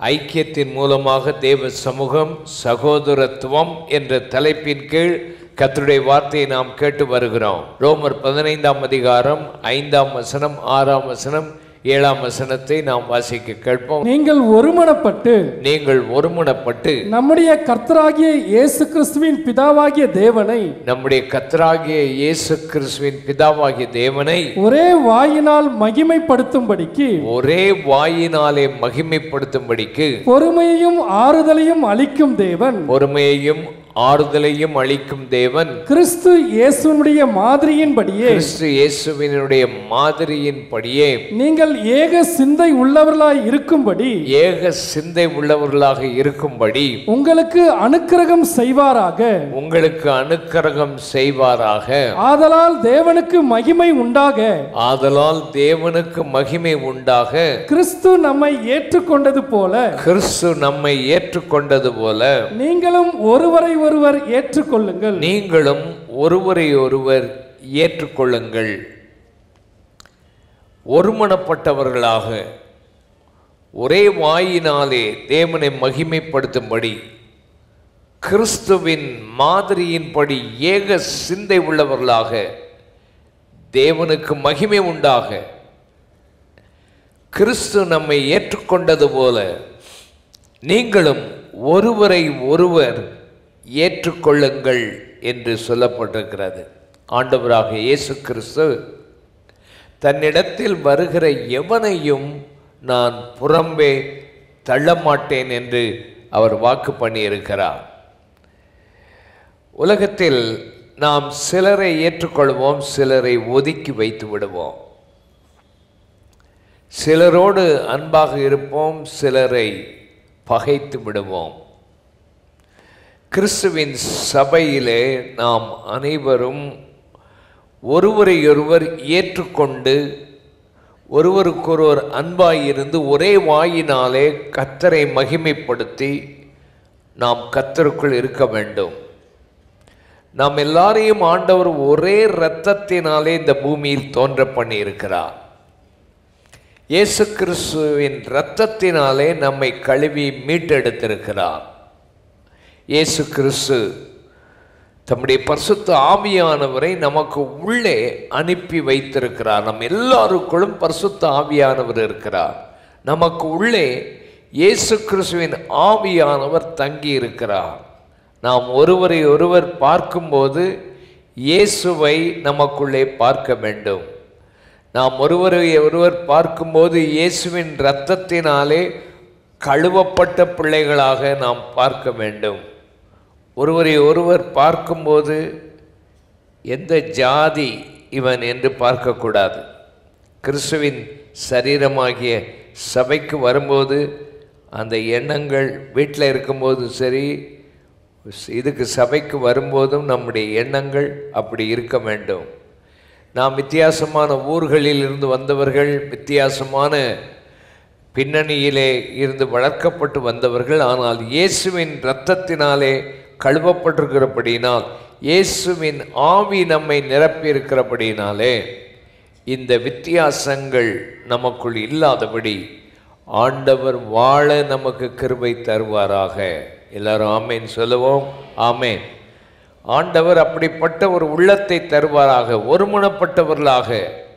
ஐக்கியத்தின் மூலமாக தேவ சமூகம் சகோதரத்துவம் என்ற தலைப்பின் கீழ் கர்த்தருடைய வார்த்தையை நாம் கேட்டு வருகிறோம் ரோமர் பதினைந்தாம் அதிகாரம் ஐந்தாம் வசனம் ஆறாம் வசனம் ஏழாம் வசனத்தை நாம் வாசிக்க கேட்போம் நீங்கள் ஒருமனப்பட்டு நீங்கள் ஒருமனப்பட்டு நம்முடைய கர்த்தராகிய இயேசு கிறிஸ்துவின் பிதாவாகிய தேவனை நம்முடைய கத்தராகிய இயேசு கிறிஸ்துவின் பிதாவாகிய தேவனை ஒரே வாயினால் மகிமைப்படுத்தும்படிக்கு ஒரே வாயினாலே மகிமைப்படுத்தும்படிக்கு பொறுமையையும் ஆறுதலையும் அளிக்கும் தேவன் பொறுமையையும் ஆறுதலையும் அளிக்கும் தேவன் கிறிஸ்து இயேசுனுடைய மாதிரியின்படியே கிறிஸ்து இயேசுவினுடைய மாதிரியின்படியே நீங்கள் ஏக சிந்தை உள்ளவர்களாய் இருக்கும்படி ஏக சிந்தை உள்ளவர்களாக இருக்கும்படி உங்களுக்கு அனுக்கிரகம் செய்வாராக உங்களுக்கு அனுக்கிரகம் செய்வாராக ஆதலால் தேவனுக்கு மகிமை உண்டாக ஆதலால் தேவனுக்கு மகிமை உண்டாக கிறிஸ்து நம்மை ஏற்றுக்கொண்டது போல கிறிஸ்து நம்மை ஏற்றுக்கொண்டது போல நீங்களும் ஒருவரை ஒருவர் ஏற்றுக்கொள்ளுங்கள் நீங்களும் ஒருவரை ஒருவர் ஏற்றுக்கொள்ளுங்கள் ஒருமனப்பட்டவர்களாக ஒரே வாயினாலே தேவனை மகிமைப்படுத்தும்படி கிறிஸ்துவின் மாதிரியின்படி ஏக சிந்தை உள்ளவர்களாக தேவனுக்கு மகிமை உண்டாக கிறிஸ்து நம்மை ஏற்றுக்கொண்டது போல நீங்களும் ஒருவரை ஒருவர் ஏற்றுக்கொள்ளுங்கள் என்று சொல்லப்பட்டிருக்கிறது ஆண்டவராக இயேசு கிறிஸ்து தன்னிடத்தில் வருகிற எவனையும் நான் புறம்பே தள்ளமாட்டேன் என்று அவர் வாக்கு பண்ணியிருக்கிறார் உலகத்தில் நாம் சிலரை ஏற்றுக்கொள்வோம் சிலரை ஒதுக்கி வைத்து விடுவோம் சிலரோடு அன்பாக இருப்போம் சிலரை பகைத்து விடுவோம் கிறிஸ்துவின் சபையிலே நாம் அனைவரும் ஒருவரையொருவர் ஏற்றுக்கொண்டு ஒருவருக்கொருவர் அன்பாயிருந்து ஒரே வாயினாலே கத்தரை மகிமைப்படுத்தி நாம் கத்தருக்குள் இருக்க வேண்டும் நாம் எல்லாரையும் ஆண்டவர் ஒரே இரத்தத்தினாலே இந்த பூமியில் தோன்ற பண்ணி இருக்கிறார் இயேசு கிறிஸ்துவின் இரத்தத்தினாலே நம்மை கழுவி மீட்டெடுத்திருக்கிறார் இயேசு கிறிஸ்து தம்முடைய பரிசுத்த ஆவியானவரை நமக்கு உள்ளே அனுப்பி வைத்திருக்கிறார் நம் எல்லாருக்குள்ளும் பரிசுத்த ஆவியானவர் இருக்கிறார் நமக்கு உள்ளே இயேசு கிறிஸ்துவின் ஆவியானவர் தங்கி இருக்கிறார் நாம் ஒருவரை ஒருவர் பார்க்கும்போது இயேசுவை நமக்குள்ளே பார்க்க வேண்டும் நாம் ஒருவரை ஒருவர் பார்க்கும்போது இயேசுவின் இரத்தத்தினாலே கழுவப்பட்ட பிள்ளைகளாக நாம் பார்க்க வேண்டும் ஒருவரை ஒருவர் பார்க்கும்போது எந்த ஜாதி இவன் என்று பார்க்கக்கூடாது கிறிஸ்துவின் சரீரமாகிய சபைக்கு வரும்போது அந்த எண்ணங்கள் வீட்டில் இருக்கும்போது சரி இதுக்கு சபைக்கு வரும்போதும் நம்முடைய எண்ணங்கள் அப்படி இருக்க வேண்டும் நாம் வித்தியாசமான ஊர்களில் இருந்து வந்தவர்கள் வித்தியாசமான பின்னணியிலே இருந்து வளர்க்கப்பட்டு வந்தவர்கள் ஆனால் இயேசுவின் இரத்தத்தினாலே கழுவப்பட்டிருக்கிறபடியினால் இயேசுவின் ஆவி நம்மை நிரப்பியிருக்கிறபடியினாலே இந்த வித்தியாசங்கள் நமக்குள் இல்லாதபடி ஆண்டவர் வாழ நமக்கு கிருபை தருவாராக எல்லாரும் ஆமேன் சொல்லுவோம் ஆமேன் ஆண்டவர் அப்படிப்பட்ட ஒரு உள்ளத்தை தருவாராக ஒருமனப்பட்டவர்களாக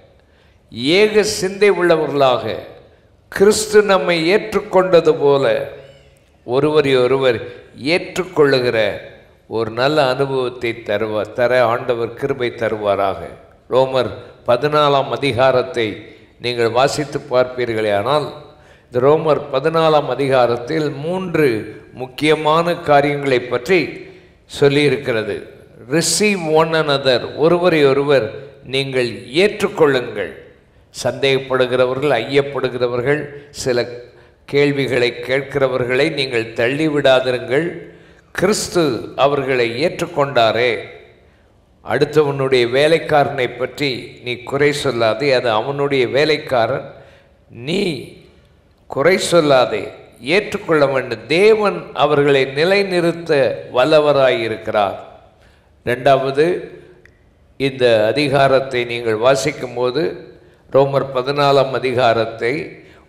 ஏக சிந்தை உள்ளவர்களாக கிறிஸ்து நம்மை ஏற்றுக்கொண்டது போல ஒருவரை ஒருவர் ஏற்றுக்கொள்ளுகிற ஒரு நல்ல அனுபவத்தை தருவ தர ஆண்டவர் கிருபை தருவாராக ரோமர் பதினாலாம் அதிகாரத்தை நீங்கள் வாசித்து பார்ப்பீர்களே ஆனால் இந்த ரோமர் பதினாலாம் அதிகாரத்தில் மூன்று முக்கியமான காரியங்களை பற்றி சொல்லியிருக்கிறது ரிசீவ் ஒன் another ஒருவரை ஒருவர் நீங்கள் ஏற்றுக்கொள்ளுங்கள் சந்தேகப்படுகிறவர்கள் ஐயப்படுகிறவர்கள் சில கேள்விகளை கேட்கிறவர்களை நீங்கள் தள்ளிவிடாதிருங்கள் கிறிஸ்து அவர்களை ஏற்றுக்கொண்டாரே அடுத்தவனுடைய வேலைக்காரனை பற்றி நீ குறை சொல்லாதே அது அவனுடைய வேலைக்காரன் நீ குறை சொல்லாதே ஏற்றுக்கொள்ள வேண்டும் தேவன் அவர்களை நிலைநிறுத்த வல்லவராயிருக்கிறார் ரெண்டாவது இந்த அதிகாரத்தை நீங்கள் வாசிக்கும்போது ரோமர் பதினாலாம் அதிகாரத்தை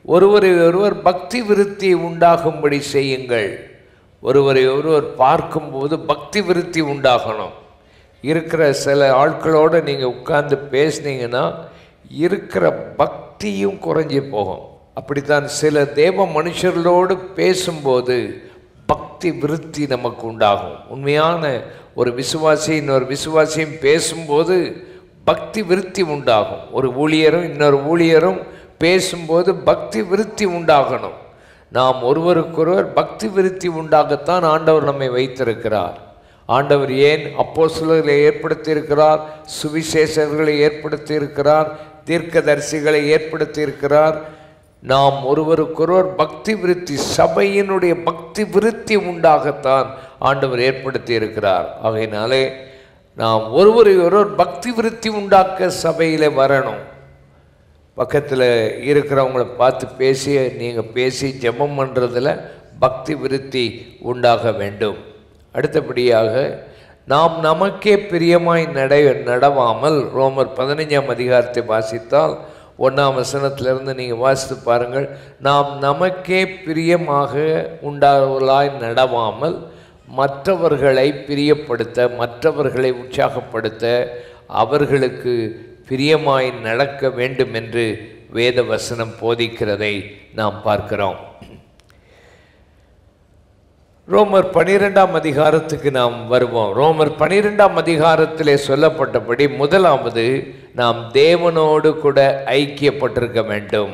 ஒருவரை ஒருவர் பக்தி விருத்தி உண்டாகும்படி செய்யுங்கள் ஒருவரை ஒருவர் பார்க்கும்போது பக்தி விருத்தி உண்டாகணும் இருக்கிற சில ஆட்களோடு நீங்கள் உட்கார்ந்து பேசுனீங்கன்னா இருக்கிற பக்தியும் குறைஞ்சி போகும் அப்படித்தான் சில தேவ மனுஷர்களோடு பேசும்போது பக்தி விருத்தி நமக்கு உண்டாகும் உண்மையான ஒரு விசுவாசி இன்னொரு விசுவாசியும் பேசும்போது பக்தி விருத்தி உண்டாகும் ஒரு ஊழியரும் இன்னொரு ஊழியரும் பேசும்போது பக்தி விருத்தி உண்டாகணும் நாம் ஒருவருக்கொருவர் பக்தி விருத்தி உண்டாகத்தான் ஆண்டவர் நம்மை வைத்திருக்கிறார் ஆண்டவர் ஏன் அப்போஸ்தலர்களை ஏற்படுத்தியிருக்கிறார் சுவிசேஷர்களை ஏற்படுத்தியிருக்கிறார் தீர்க்கதரிசிகளை ஏற்படுத்தியிருக்கிறார் நாம் ஒருவருக்கொருவர் பக்தி விருத்தி சபையினுடைய பக்தி விருத்தி உண்டாகத்தான் ஆண்டவர் ஏற்படுத்தி இருக்கிறார் ஆகையினாலே நாம் ஒருவரை ஒருவர் பக்தி விருத்தி உண்டாக்க சபையில் வரணும் பக்கத்தில் இருக்கிறவங்கள பார்த்து பேசி நீங்கள் பேசி ஜெபம் பண்ணுறதுல பக்தி விருத்தி உண்டாக வேண்டும் அடுத்தபடியாக நாம் நமக்கே பிரியமாய் நட நடவாமல் ரோமர் பதினைஞ்சாம் அதிகாரத்தை வாசித்தால் ஒன்றாம் வசனத்திலிருந்து நீங்கள் வாசித்து பாருங்கள் நாம் நமக்கே பிரியமாக உண்டாவலாய் நடவாமல் மற்றவர்களை பிரியப்படுத்த மற்றவர்களை உற்சாகப்படுத்த அவர்களுக்கு பிரியமாய் நடக்க வேண்டும் என்று வேத வசனம் போதிக்கிறதை நாம் பார்க்கிறோம் ரோமர் பனிரெண்டாம் அதிகாரத்துக்கு நாம் வருவோம் ரோமர் பனிரெண்டாம் அதிகாரத்திலே சொல்லப்பட்டபடி முதலாவது நாம் தேவனோடு கூட ஐக்கியப்பட்டிருக்க வேண்டும்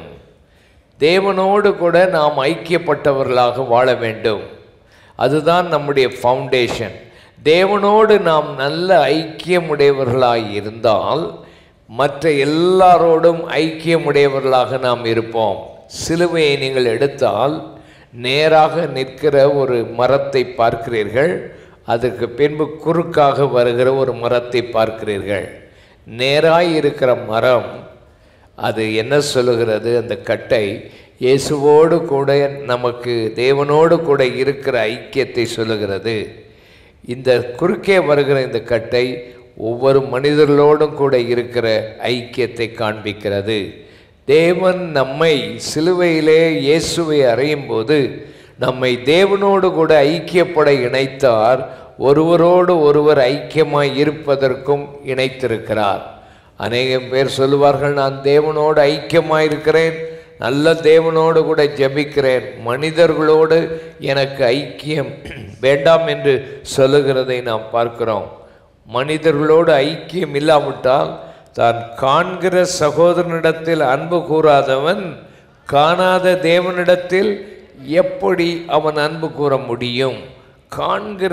தேவனோடு கூட நாம் ஐக்கியப்பட்டவர்களாக வாழ வேண்டும் அதுதான் நம்முடைய ஃபவுண்டேஷன் தேவனோடு நாம் நல்ல ஐக்கியமுடையவர்களாய் இருந்தால் மற்ற எல்லாரோடும் ஐக்கியமுடையவர்களாக நாம் இருப்போம் சிலுவையை நீங்கள் எடுத்தால் நேராக நிற்கிற ஒரு மரத்தை பார்க்கிறீர்கள் அதற்கு பின்பு குறுக்காக வருகிற ஒரு மரத்தை பார்க்கிறீர்கள் நேராய் இருக்கிற மரம் அது என்ன சொல்லுகிறது அந்த கட்டை இயேசுவோடு கூட நமக்கு தேவனோடு கூட இருக்கிற ஐக்கியத்தை சொல்லுகிறது இந்த குறுக்கே வருகிற இந்த கட்டை ஒவ்வொரு மனிதர்களோடும் கூட இருக்கிற ஐக்கியத்தை காண்பிக்கிறது தேவன் நம்மை சிலுவையிலே இயேசுவை அறையும் போது நம்மை தேவனோடு கூட ஐக்கியப்பட இணைத்தார் ஒருவரோடு ஒருவர் ஐக்கியமாய் இருப்பதற்கும் இணைத்திருக்கிறார் அநேகம் பேர் சொல்லுவார்கள் நான் தேவனோடு ஐக்கியமாய் இருக்கிறேன் நல்ல தேவனோடு கூட ஜெபிக்கிறேன் மனிதர்களோடு எனக்கு ஐக்கியம் வேண்டாம் என்று சொல்லுகிறதை நாம் பார்க்கிறோம் மனிதர்களோடு ஐக்கியம் இல்லாவிட்டால் தான் காண்கிற சகோதரனிடத்தில் அன்பு கூறாதவன் காணாத தேவனிடத்தில் எப்படி அவன் அன்பு கூற முடியும் காண்கிற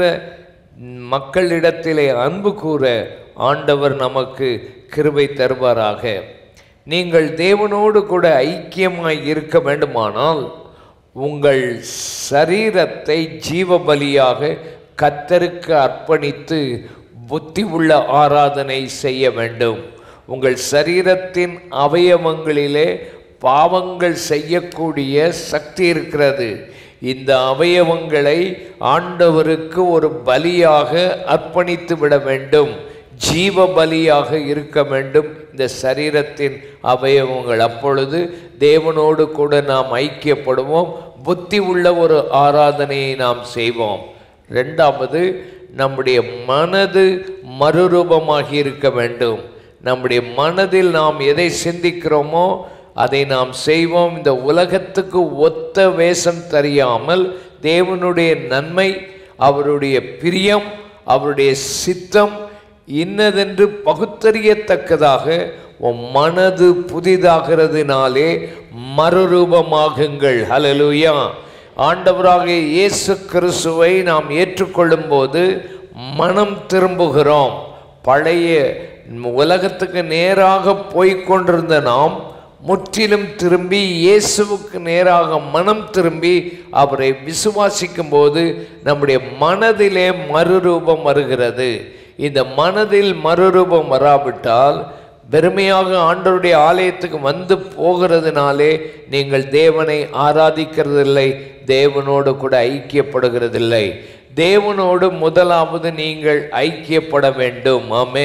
மக்களிடத்திலே அன்பு கூற ஆண்டவர் நமக்கு கிருபை தருவாராக நீங்கள் தேவனோடு கூட ஐக்கியமாய் இருக்க வேண்டுமானால் உங்கள் சரீரத்தை ஜீவ பலியாக கத்தருக்கு அர்ப்பணித்து புத்தி உள்ள ஆராதனை செய்ய வேண்டும் உங்கள் சரீரத்தின் அவயவங்களிலே பாவங்கள் செய்யக்கூடிய சக்தி இருக்கிறது இந்த அவயவங்களை ஆண்டவருக்கு ஒரு பலியாக அர்ப்பணித்து விட வேண்டும் ஜீவ பலியாக இருக்க வேண்டும் இந்த சரீரத்தின் அவயவங்கள் அப்பொழுது தேவனோடு கூட நாம் ஐக்கியப்படுவோம் புத்தி உள்ள ஒரு ஆராதனையை நாம் செய்வோம் ரெண்டாவது நம்முடைய மனது மறுரூபமாகி இருக்க வேண்டும் நம்முடைய மனதில் நாம் எதை சிந்திக்கிறோமோ அதை நாம் செய்வோம் இந்த உலகத்துக்கு ஒத்த வேஷம் தெரியாமல் தேவனுடைய நன்மை அவருடைய பிரியம் அவருடைய சித்தம் இன்னதென்று பகுத்தறியத்தக்கதாக உன் மனது புதிதாகிறதுனாலே மறுரூபமாகுங்கள் ஹலலுயா ஆண்டவராக இயேசு கிறிஸ்துவை நாம் ஏற்றுக்கொள்ளும் போது மனம் திரும்புகிறோம் பழைய உலகத்துக்கு நேராக போய்க்கொண்டிருந்த நாம் முற்றிலும் திரும்பி இயேசுவுக்கு நேராக மனம் திரும்பி அவரை விசுவாசிக்கும் போது நம்முடைய மனதிலே மறுரூபம் வருகிறது இந்த மனதில் மறுரூபம் வராவிட்டால் வெறுமையாக ஆண்டவருடைய ஆலயத்துக்கு வந்து போகிறதுனாலே நீங்கள் தேவனை ஆராதிக்கிறதில்லை தேவனோடு கூட ஐக்கியப்படுகிறதில்லை தேவனோடு முதலாவது நீங்கள் ஐக்கியப்பட வேண்டும் ஆமேன்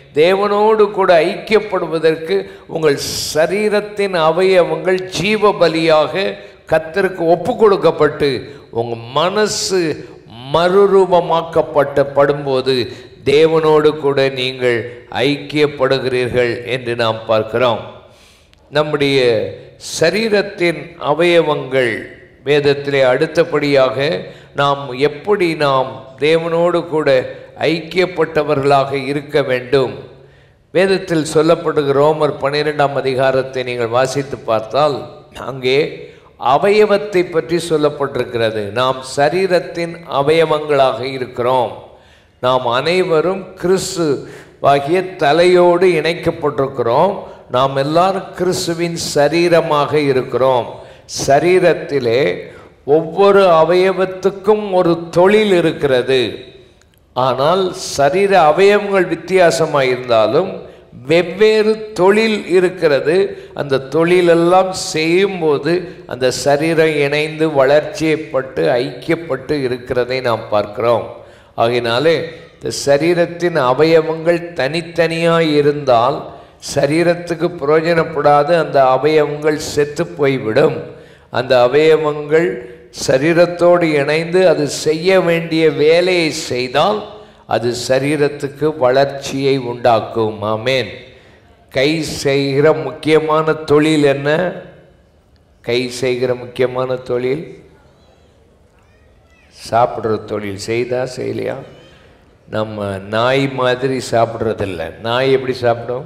தேவனோடு கூட ஐக்கியப்படுவதற்கு உங்கள் சரீரத்தின் அவயவங்கள் ஜீவ பலியாக கத்தருக்கு ஒப்பு கொடுக்கப்பட்டு உங்கள் மனசு மறுரூபமாக்கப்பட்ட படும்போது தேவனோடு கூட நீங்கள் ஐக்கியப்படுகிறீர்கள் என்று நாம் பார்க்கிறோம் நம்முடைய சரீரத்தின் அவயவங்கள் வேதத்திலே அடுத்தபடியாக நாம் எப்படி நாம் தேவனோடு கூட ஐக்கியப்பட்டவர்களாக இருக்க வேண்டும் வேதத்தில் சொல்லப்படுகிற ரோமர் பன்னிரெண்டாம் அதிகாரத்தை நீங்கள் வாசித்து பார்த்தால் அங்கே அவயவத்தை பற்றி சொல்லப்பட்டிருக்கிறது நாம் சரீரத்தின் அவயவங்களாக இருக்கிறோம் நாம் அனைவரும் கிறிஸ்து ஆகிய தலையோடு இணைக்கப்பட்டிருக்கிறோம் நாம் எல்லாரும் கிறிஸ்துவின் சரீரமாக இருக்கிறோம் சரீரத்திலே ஒவ்வொரு அவயவத்துக்கும் ஒரு தொழில் இருக்கிறது ஆனால் சரீர அவயவங்கள் வித்தியாசமாக இருந்தாலும் வெவ்வேறு தொழில் இருக்கிறது அந்த தொழிலெல்லாம் செய்யும்போது அந்த சரீரம் இணைந்து வளர்ச்சியப்பட்டு ஐக்கியப்பட்டு இருக்கிறதை நாம் பார்க்கிறோம் ஆகையினாலே இந்த சரீரத்தின் அவயவங்கள் தனித்தனியாக இருந்தால் சரீரத்துக்கு பிரயோஜனப்படாது அந்த அவயவங்கள் செத்து போய்விடும் அந்த அவயவங்கள் சரீரத்தோடு இணைந்து அது செய்ய வேண்டிய வேலையை செய்தால் அது சரீரத்துக்கு வளர்ச்சியை உண்டாக்கும் ஆமேன் கை செய்கிற முக்கியமான தொழில் என்ன கை செய்கிற முக்கியமான தொழில் சாப்பிட்ற தொழில் செய்தா செய்யலையா நம்ம நாய் மாதிரி சாப்பிட்றதில்ல நாய் எப்படி சாப்பிடும்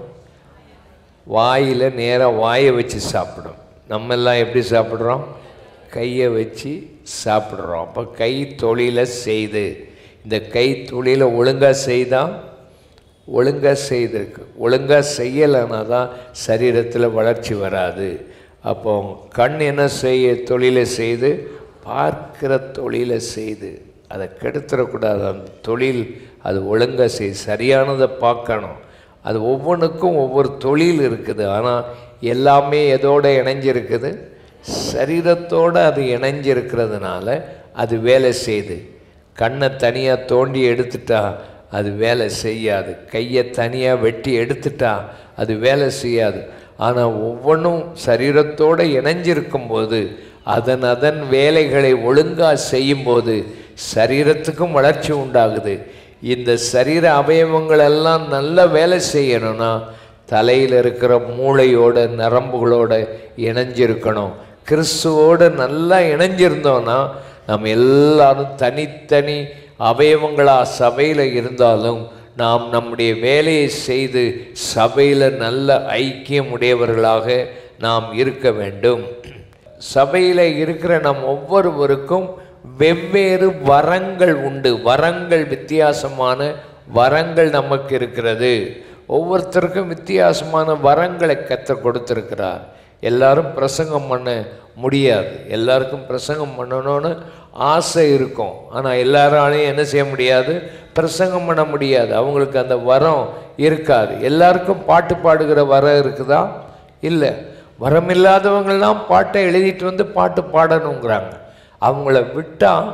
வாயில் நேராக வாயை வச்சு சாப்பிடும் நம்ம எல்லாம் எப்படி சாப்பிட்றோம் கையை வச்சு சாப்பிட்றோம் அப்போ கை தொழிலை செய்து இந்த கை தொழிலை ஒழுங்காக செய்தால் ஒழுங்காக செய்திருக்கு ஒழுங்காக செய்யலைன்னா தான் சரீரத்தில் வளர்ச்சி வராது அப்போ கண் என்ன செய்ய தொழிலை செய்து பார்க்கிற தொழிலை செய்து அதை கெடுத்துடக்கூடாது அந்த தொழில் அது ஒழுங்காக செய் சரியானதை பார்க்கணும் அது ஒவ்வொன்றுக்கும் ஒவ்வொரு தொழில் இருக்குது ஆனால் எல்லாமே எதோடு இணைஞ்சிருக்குது சரீரத்தோடு அது இணைஞ்சிருக்கிறதுனால அது வேலை செய்யுது கண்ணை தனியாக தோண்டி எடுத்துட்டா அது வேலை செய்யாது கையை தனியாக வெட்டி எடுத்துட்டா அது வேலை செய்யாது ஆனால் ஒவ்வொன்றும் சரீரத்தோடு இணைஞ்சிருக்கும்போது அதன் அதன் வேலைகளை ஒழுங்காக செய்யும்போது சரீரத்துக்கும் வளர்ச்சி உண்டாகுது இந்த சரீர அவயவங்கள் எல்லாம் நல்ல வேலை செய்யணும்னா தலையில் இருக்கிற மூளையோட நரம்புகளோட இணைஞ்சிருக்கணும் கிறிஸ்துவோடு நல்லா இணைஞ்சிருந்தோன்னா நம்ம எல்லாரும் தனித்தனி அவயவங்களாக சபையில் இருந்தாலும் நாம் நம்முடைய வேலையை செய்து சபையில் நல்ல ஐக்கியம் உடையவர்களாக நாம் இருக்க வேண்டும் சபையில் இருக்கிற நம் ஒவ்வொருவருக்கும் வெவ்வேறு வரங்கள் உண்டு வரங்கள் வித்தியாசமான வரங்கள் நமக்கு இருக்கிறது ஒவ்வொருத்தருக்கும் வித்தியாசமான வரங்களை கத்த கொடுத்துருக்கிறார் எல்லாரும் பிரசங்கம் பண்ண முடியாது எல்லாருக்கும் பிரசங்கம் பண்ணணும்னு ஆசை இருக்கும் ஆனால் எல்லாராலையும் என்ன செய்ய முடியாது பிரசங்கம் பண்ண முடியாது அவங்களுக்கு அந்த வரம் இருக்காது எல்லாருக்கும் பாட்டு பாடுகிற வரம் இருக்குதா இல்லை வரமில்லாதவங்கள்லாம் பாட்டை எழுதிட்டு வந்து பாட்டு பாடணுங்கிறாங்க அவங்கள விட்டால்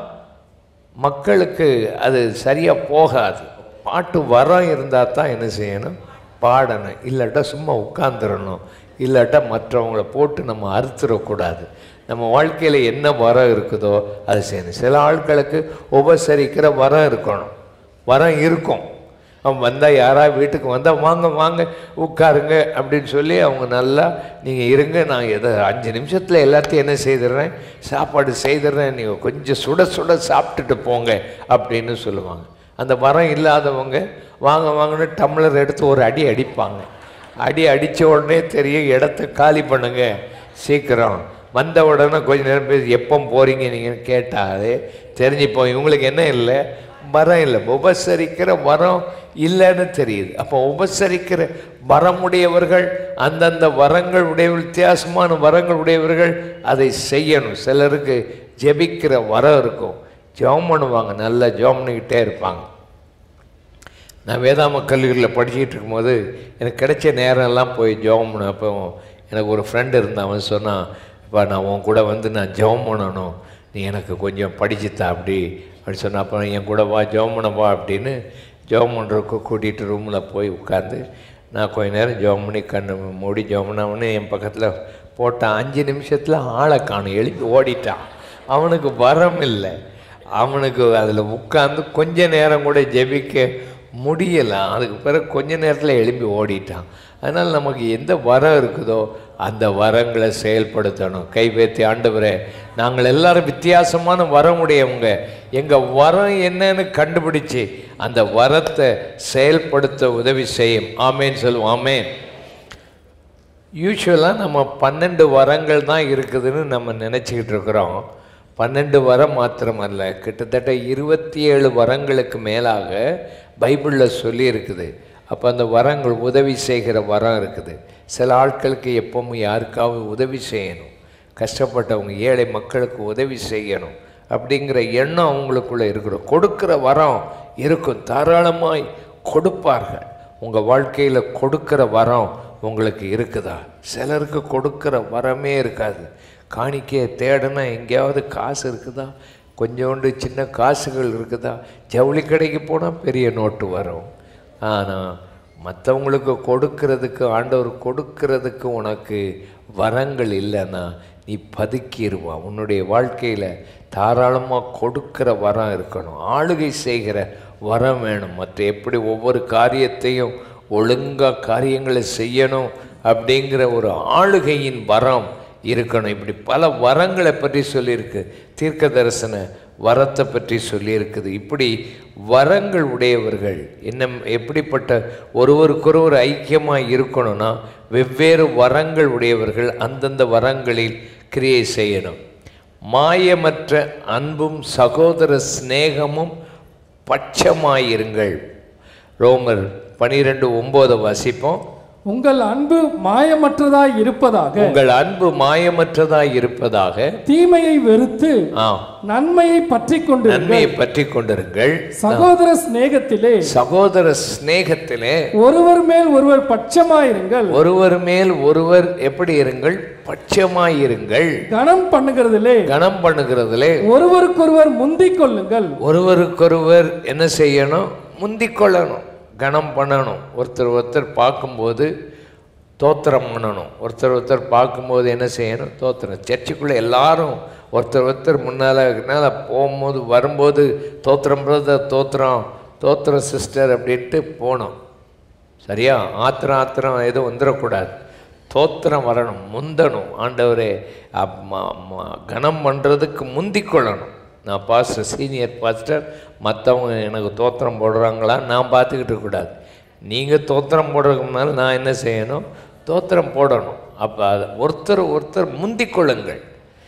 மக்களுக்கு அது சரியாக போகாது பாட்டு வரம் இருந்தால் தான் என்ன செய்யணும் பாடணும் இல்லாட்டா சும்மா உட்காந்துடணும் இல்லாட்டா மற்றவங்கள போட்டு நம்ம அறுத்துடக்கூடாது நம்ம வாழ்க்கையில் என்ன வரம் இருக்குதோ அது செய்யணும் சில ஆட்களுக்கு உபசரிக்கிற வரம் இருக்கணும் வரம் இருக்கும் அவன் வந்தால் யாராவது வீட்டுக்கு வந்தால் வாங்க வாங்க உட்காருங்க அப்படின்னு சொல்லி அவங்க நல்லா நீங்கள் இருங்க நான் எதை அஞ்சு நிமிஷத்தில் எல்லாத்தையும் என்ன செய்திடுறேன் சாப்பாடு செய்திடுறேன் நீங்கள் கொஞ்சம் சுட சுட சாப்பிட்டுட்டு போங்க அப்படின்னு சொல்லுவாங்க அந்த வரம் இல்லாதவங்க வாங்க வாங்கன்னு டம்ளர் எடுத்து ஒரு அடி அடிப்பாங்க அடி அடித்த உடனே தெரியும் இடத்த காலி பண்ணுங்க சீக்கிரம் வந்த உடனே கொஞ்ச நேரம் பேசி எப்போ போகிறீங்க நீங்கள் கேட்டாலே தெரிஞ்சுப்போம் இவங்களுக்கு என்ன இல்லை வரம் இல்லை உபசரிக்கிற வரம் இல்லைன்னு தெரியுது அப்போ உபசரிக்கிற வரமுடையவர்கள் அந்தந்த வரங்கள் உடைய வித்தியாசமான வரங்கள் உடையவர்கள் அதை செய்யணும் சிலருக்கு ஜெபிக்கிற வரம் இருக்கும் ஜெபம் பண்ணுவாங்க நல்லா ஜெபம் பண்ணிக்கிட்டே இருப்பாங்க நான் வேதாம கல்லூரியில் படிச்சுட்டு இருக்கும்போது எனக்கு கிடைச்ச நேரம்லாம் போய் ஜெபம் பண்ண அப்போ எனக்கு ஒரு ஃப்ரெண்டு இருந்தான் அவன் சொன்னான் இப்போ நான் உன் கூட வந்து நான் ஜெபம் பண்ணணும் நீ எனக்கு கொஞ்சம் படிச்சுத்தா அப்படி அப்படி சொன்ன அப்புறம் என் கூட வா ஜெபம் பண்ண வா அப்படின்னு ஜெபம் பண்ணுறதுக்கு கூட்டிகிட்டு ரூமில் போய் உட்காந்து நான் கொஞ்ச நேரம் ஜெபம் பண்ணி கண்ணு மூடி ஜெபம் பண்ணவனே என் பக்கத்தில் போட்டான் அஞ்சு நிமிஷத்தில் ஆளை காணும் எழுப்பி ஓடிட்டான் அவனுக்கு வரம் இல்லை அவனுக்கு அதில் உட்காந்து கொஞ்ச நேரம் கூட ஜெபிக்க முடியலை அதுக்கு பிறகு கொஞ்ச நேரத்தில் எழுப்பி ஓடிட்டான் அதனால் நமக்கு எந்த வரம் இருக்குதோ அந்த வரங்களை செயல்படுத்தணும் கைவேத்தி ஆண்டவரே நாங்கள் எல்லாரும் வித்தியாசமான வரம் உடையவங்க எங்கள் வரம் என்னன்னு கண்டுபிடிச்சு அந்த வரத்தை செயல்படுத்த உதவி செய்யும் ஆமேன்னு சொல்லுவோம் ஆமேன் யூஸ்வலாக நம்ம பன்னெண்டு வரங்கள் தான் இருக்குதுன்னு நம்ம நினச்சிக்கிட்டு இருக்கிறோம் பன்னெண்டு வரம் மாத்திரமல்ல கிட்டத்தட்ட இருபத்தி ஏழு வரங்களுக்கு மேலாக பைபிளில் சொல்லி இருக்குது அப்போ அந்த வரங்கள் உதவி செய்கிற வரம் இருக்குது சில ஆட்களுக்கு எப்பவும் யாருக்காவது உதவி செய்யணும் கஷ்டப்பட்டவங்க ஏழை மக்களுக்கு உதவி செய்யணும் அப்படிங்கிற எண்ணம் அவங்களுக்குள்ளே இருக்கிறோம் கொடுக்கிற வரம் இருக்கும் தாராளமாய் கொடுப்பார்கள் உங்கள் வாழ்க்கையில் கொடுக்கிற வரம் உங்களுக்கு இருக்குதா சிலருக்கு கொடுக்கிற வரமே இருக்காது காணிக்கையை தேடினா எங்கேயாவது காசு இருக்குதா கொஞ்சோண்டு சின்ன காசுகள் இருக்குதா ஜவுளி கடைக்கு போனால் பெரிய நோட்டு வரும் ஆனால் மற்றவங்களுக்கு கொடுக்கறதுக்கு ஆண்டவர் கொடுக்கறதுக்கு உனக்கு வரங்கள் இல்லைன்னா நீ பதுக்கிடுவான் உன்னுடைய வாழ்க்கையில் தாராளமாக கொடுக்கிற வரம் இருக்கணும் ஆளுகை செய்கிற வரம் வேணும் மற்ற எப்படி ஒவ்வொரு காரியத்தையும் ஒழுங்காக காரியங்களை செய்யணும் அப்படிங்கிற ஒரு ஆளுகையின் வரம் இருக்கணும் இப்படி பல வரங்களை பற்றி சொல்லியிருக்கு தீர்க்க தரிசன வரத்தை பற்றி சொல்லியிருக்குது இப்படி வரங்கள் உடையவர்கள் என்ன எப்படிப்பட்ட ஒருவருக்கொருவர் ஐக்கியமாக இருக்கணும்னா வெவ்வேறு வரங்கள் உடையவர்கள் அந்தந்த வரங்களில் கிரியை செய்யணும் மாயமற்ற அன்பும் சகோதர சிநேகமும் பட்சமாயிருங்கள் ரோமர் பனிரெண்டு ஒம்போதை வாசிப்போம் உங்கள் அன்பு மாயமற்றதாய் இருப்பதாக உங்கள் அன்பு மாயமற்றதாய் இருப்பதாக தீமையை வெறுத்து ஆ நன்மையை பற்றி கொண்டு நன்மையை பற்றி கொண்டிருங்கள் சகோதர சிநேகத்திலே சகோதர சிநேகத்திலே ஒருவர் மேல் ஒருவர் பட்சமாயிருங்கள் ஒருவர் மேல் ஒருவர் எப்படி இருங்கள் பட்சமாயிருங்கள் கனம் பண்ணுகிறதிலே கனம் பண்ணுகிறதுலே ஒருவருக்கொருவர் முந்திக் கொள்ளுங்கள் ஒருவருக்கொருவர் என்ன செய்யணும் முந்திக் கொள்ளணும் கனம் பண்ணணும் ஒருத்தர் ஒருத்தர் பார்க்கும்போது தோத்திரம் பண்ணணும் ஒருத்தர் ஒருத்தர் பார்க்கும்போது என்ன செய்யணும் தோத்திரம் சர்ச்சுக்குள்ளே எல்லாரும் ஒருத்தர் ஒருத்தர் முன்னால் முன்னால் போகும்போது வரும்போது தோத்திரம் பிரதர் தோத்திரம் தோத்திரம் சிஸ்டர் அப்படின்ட்டு போனோம் சரியா ஆத்திரம் ஆத்திரம் எதுவும் வந்துடக்கூடாது தோத்திரம் வரணும் முந்தணும் ஆண்டவரே அப்- ம- ம- கனம் பண்ணுறதுக்கு முந்திக் கொள்ளணும் நான் பாஸ்டர் சீனியர் பாஸ்டர் மற்றவங்க எனக்கு தோத்திரம் போடுறாங்களா நான் பார்த்துக்கிட்டு இருக்கக்கூடாது நீங்கள் தோத்திரம் போடுறதுக்கு முன்னால் நான் என்ன செய்யணும் தோத்திரம் போடணும் அப்போ அது ஒருத்தர் ஒருத்தர் முந்திக் கொள்ளுங்கள்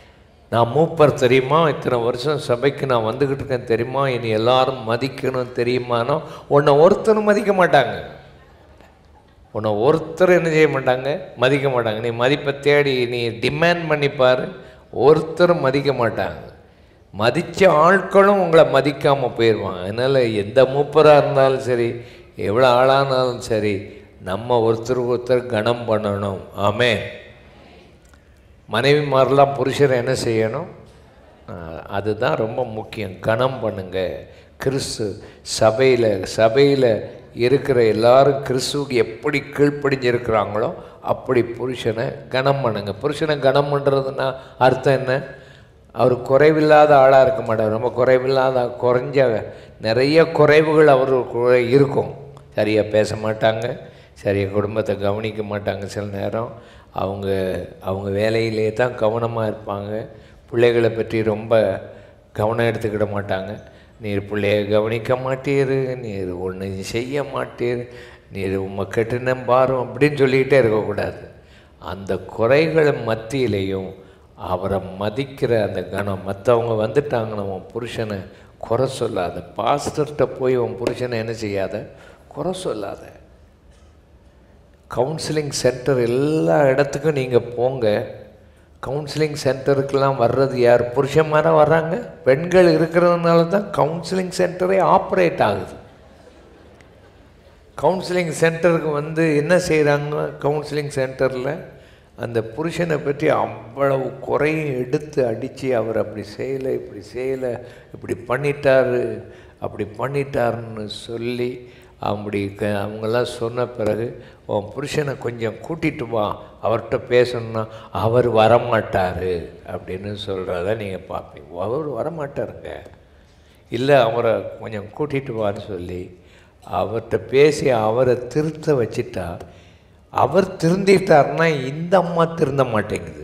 நான் மூப்பர் தெரியுமா இத்தனை வருஷம் சபைக்கு நான் வந்துக்கிட்டு இருக்கேன் தெரியுமா இனி எல்லாரும் மதிக்கணும் தெரியுமானோ உன்னை ஒருத்தரும் மதிக்க மாட்டாங்க உன்னை ஒருத்தர் என்ன செய்ய மாட்டாங்க மதிக்க மாட்டாங்க நீ மதிப்பை தேடி நீ டிமாண்ட் பண்ணிப்பார் ஒருத்தரும் மதிக்க மாட்டாங்க மதித்த ஆட்களும் உங்களை மதிக்காமல் போயிடுவாங்க அதனால் எந்த மூப்பராக இருந்தாலும் சரி எவ்வளோ ஆளானாலும் சரி நம்ம ஒருத்தருக்கு ஒருத்தர் கனம் பண்ணணும் ஆமே மனைவிமாரெலாம் புருஷரை என்ன செய்யணும் ஆஹ் அதுதான் ரொம்ப முக்கியம் கனம் பண்ணுங்க கிறிஸ்து சபையில் சபையில் இருக்கிற எல்லாரும் கிறிஸ்துவுக்கு எப்படி கீழ்ப்படிஞ்சிருக்கிறாங்களோ அப்படி புருஷனை கனம் பண்ணுங்க புருஷனை கனம் பண்ணுறதுன்னா அர்த்தம் என்ன அவர் குறைவில்லாத ஆளாக இருக்க மாட்டார் ரொம்ப குறைவில்லாத குறைஞ்ச நிறைய குறைவுகள் அவருக்கு இருக்கும் சரியாக பேச மாட்டாங்க சரியாக குடும்பத்தை கவனிக்க மாட்டாங்க சில நேரம் அவங்க அவங்க வேலையிலே தான் கவனமாக இருப்பாங்க பிள்ளைகளை பற்றி ரொம்ப கவனம் எடுத்துக்கிட மாட்டாங்க நீர் பிள்ளைய கவனிக்க மாட்டீர் நீர் ஒன்று செய்ய மாட்டீர் நீர் உம்மை கெட்டுனம் பாரும் அப்படின்னு சொல்லிக்கிட்டே இருக்கக்கூடாது அந்த குறைகள் மத்தியிலையும் அவரை மதிக்கிற அந்த கணம் மற்றவங்க வந்துட்டாங்கன்னா உன் புருஷனை குறை சொல்லாத பாஸ்டர்கிட்ட போய் உன் புருஷனை என்ன செய்யாத குறை சொல்லாத கவுன்சிலிங் சென்டர் எல்லா இடத்துக்கும் நீங்கள் போங்க கவுன்சிலிங் சென்டருக்கெல்லாம் வர்றது யார் புருஷன்மாராக வர்றாங்க பெண்கள் இருக்கிறதுனால தான் கவுன்சிலிங் சென்டரே ஆப்ரேட் ஆகுது கவுன்சிலிங் சென்டருக்கு வந்து என்ன செய்கிறாங்க கவுன்சிலிங் சென்டரில் அந்த புருஷனை பற்றி அவ்வளவு குறையும் எடுத்து அடித்து அவர் அப்படி செய்யலை இப்படி செய்யலை இப்படி பண்ணிட்டாரு அப்படி பண்ணிட்டாருன்னு சொல்லி அப்படி க- அவங்கெல்லாம் சொன்ன பிறகு உன் புருஷனை கொஞ்சம் கூட்டிட்டு வா அவர்கிட்ட பேசணும்னா அவர் வரமாட்டார் அப்படின்னு சொல்கிறத நீங்கள் பார்ப்பீங்க அவர் வரமாட்டாருங்க இல்லை அவரை கொஞ்சம் கூட்டிட்டு வான்னு சொல்லி அவர்கிட்ட பேசி அவரை திருத்த வச்சிட்டா அவர் திருந்திட்டாருன்னா இந்த அம்மா திருந்த மாட்டேங்குது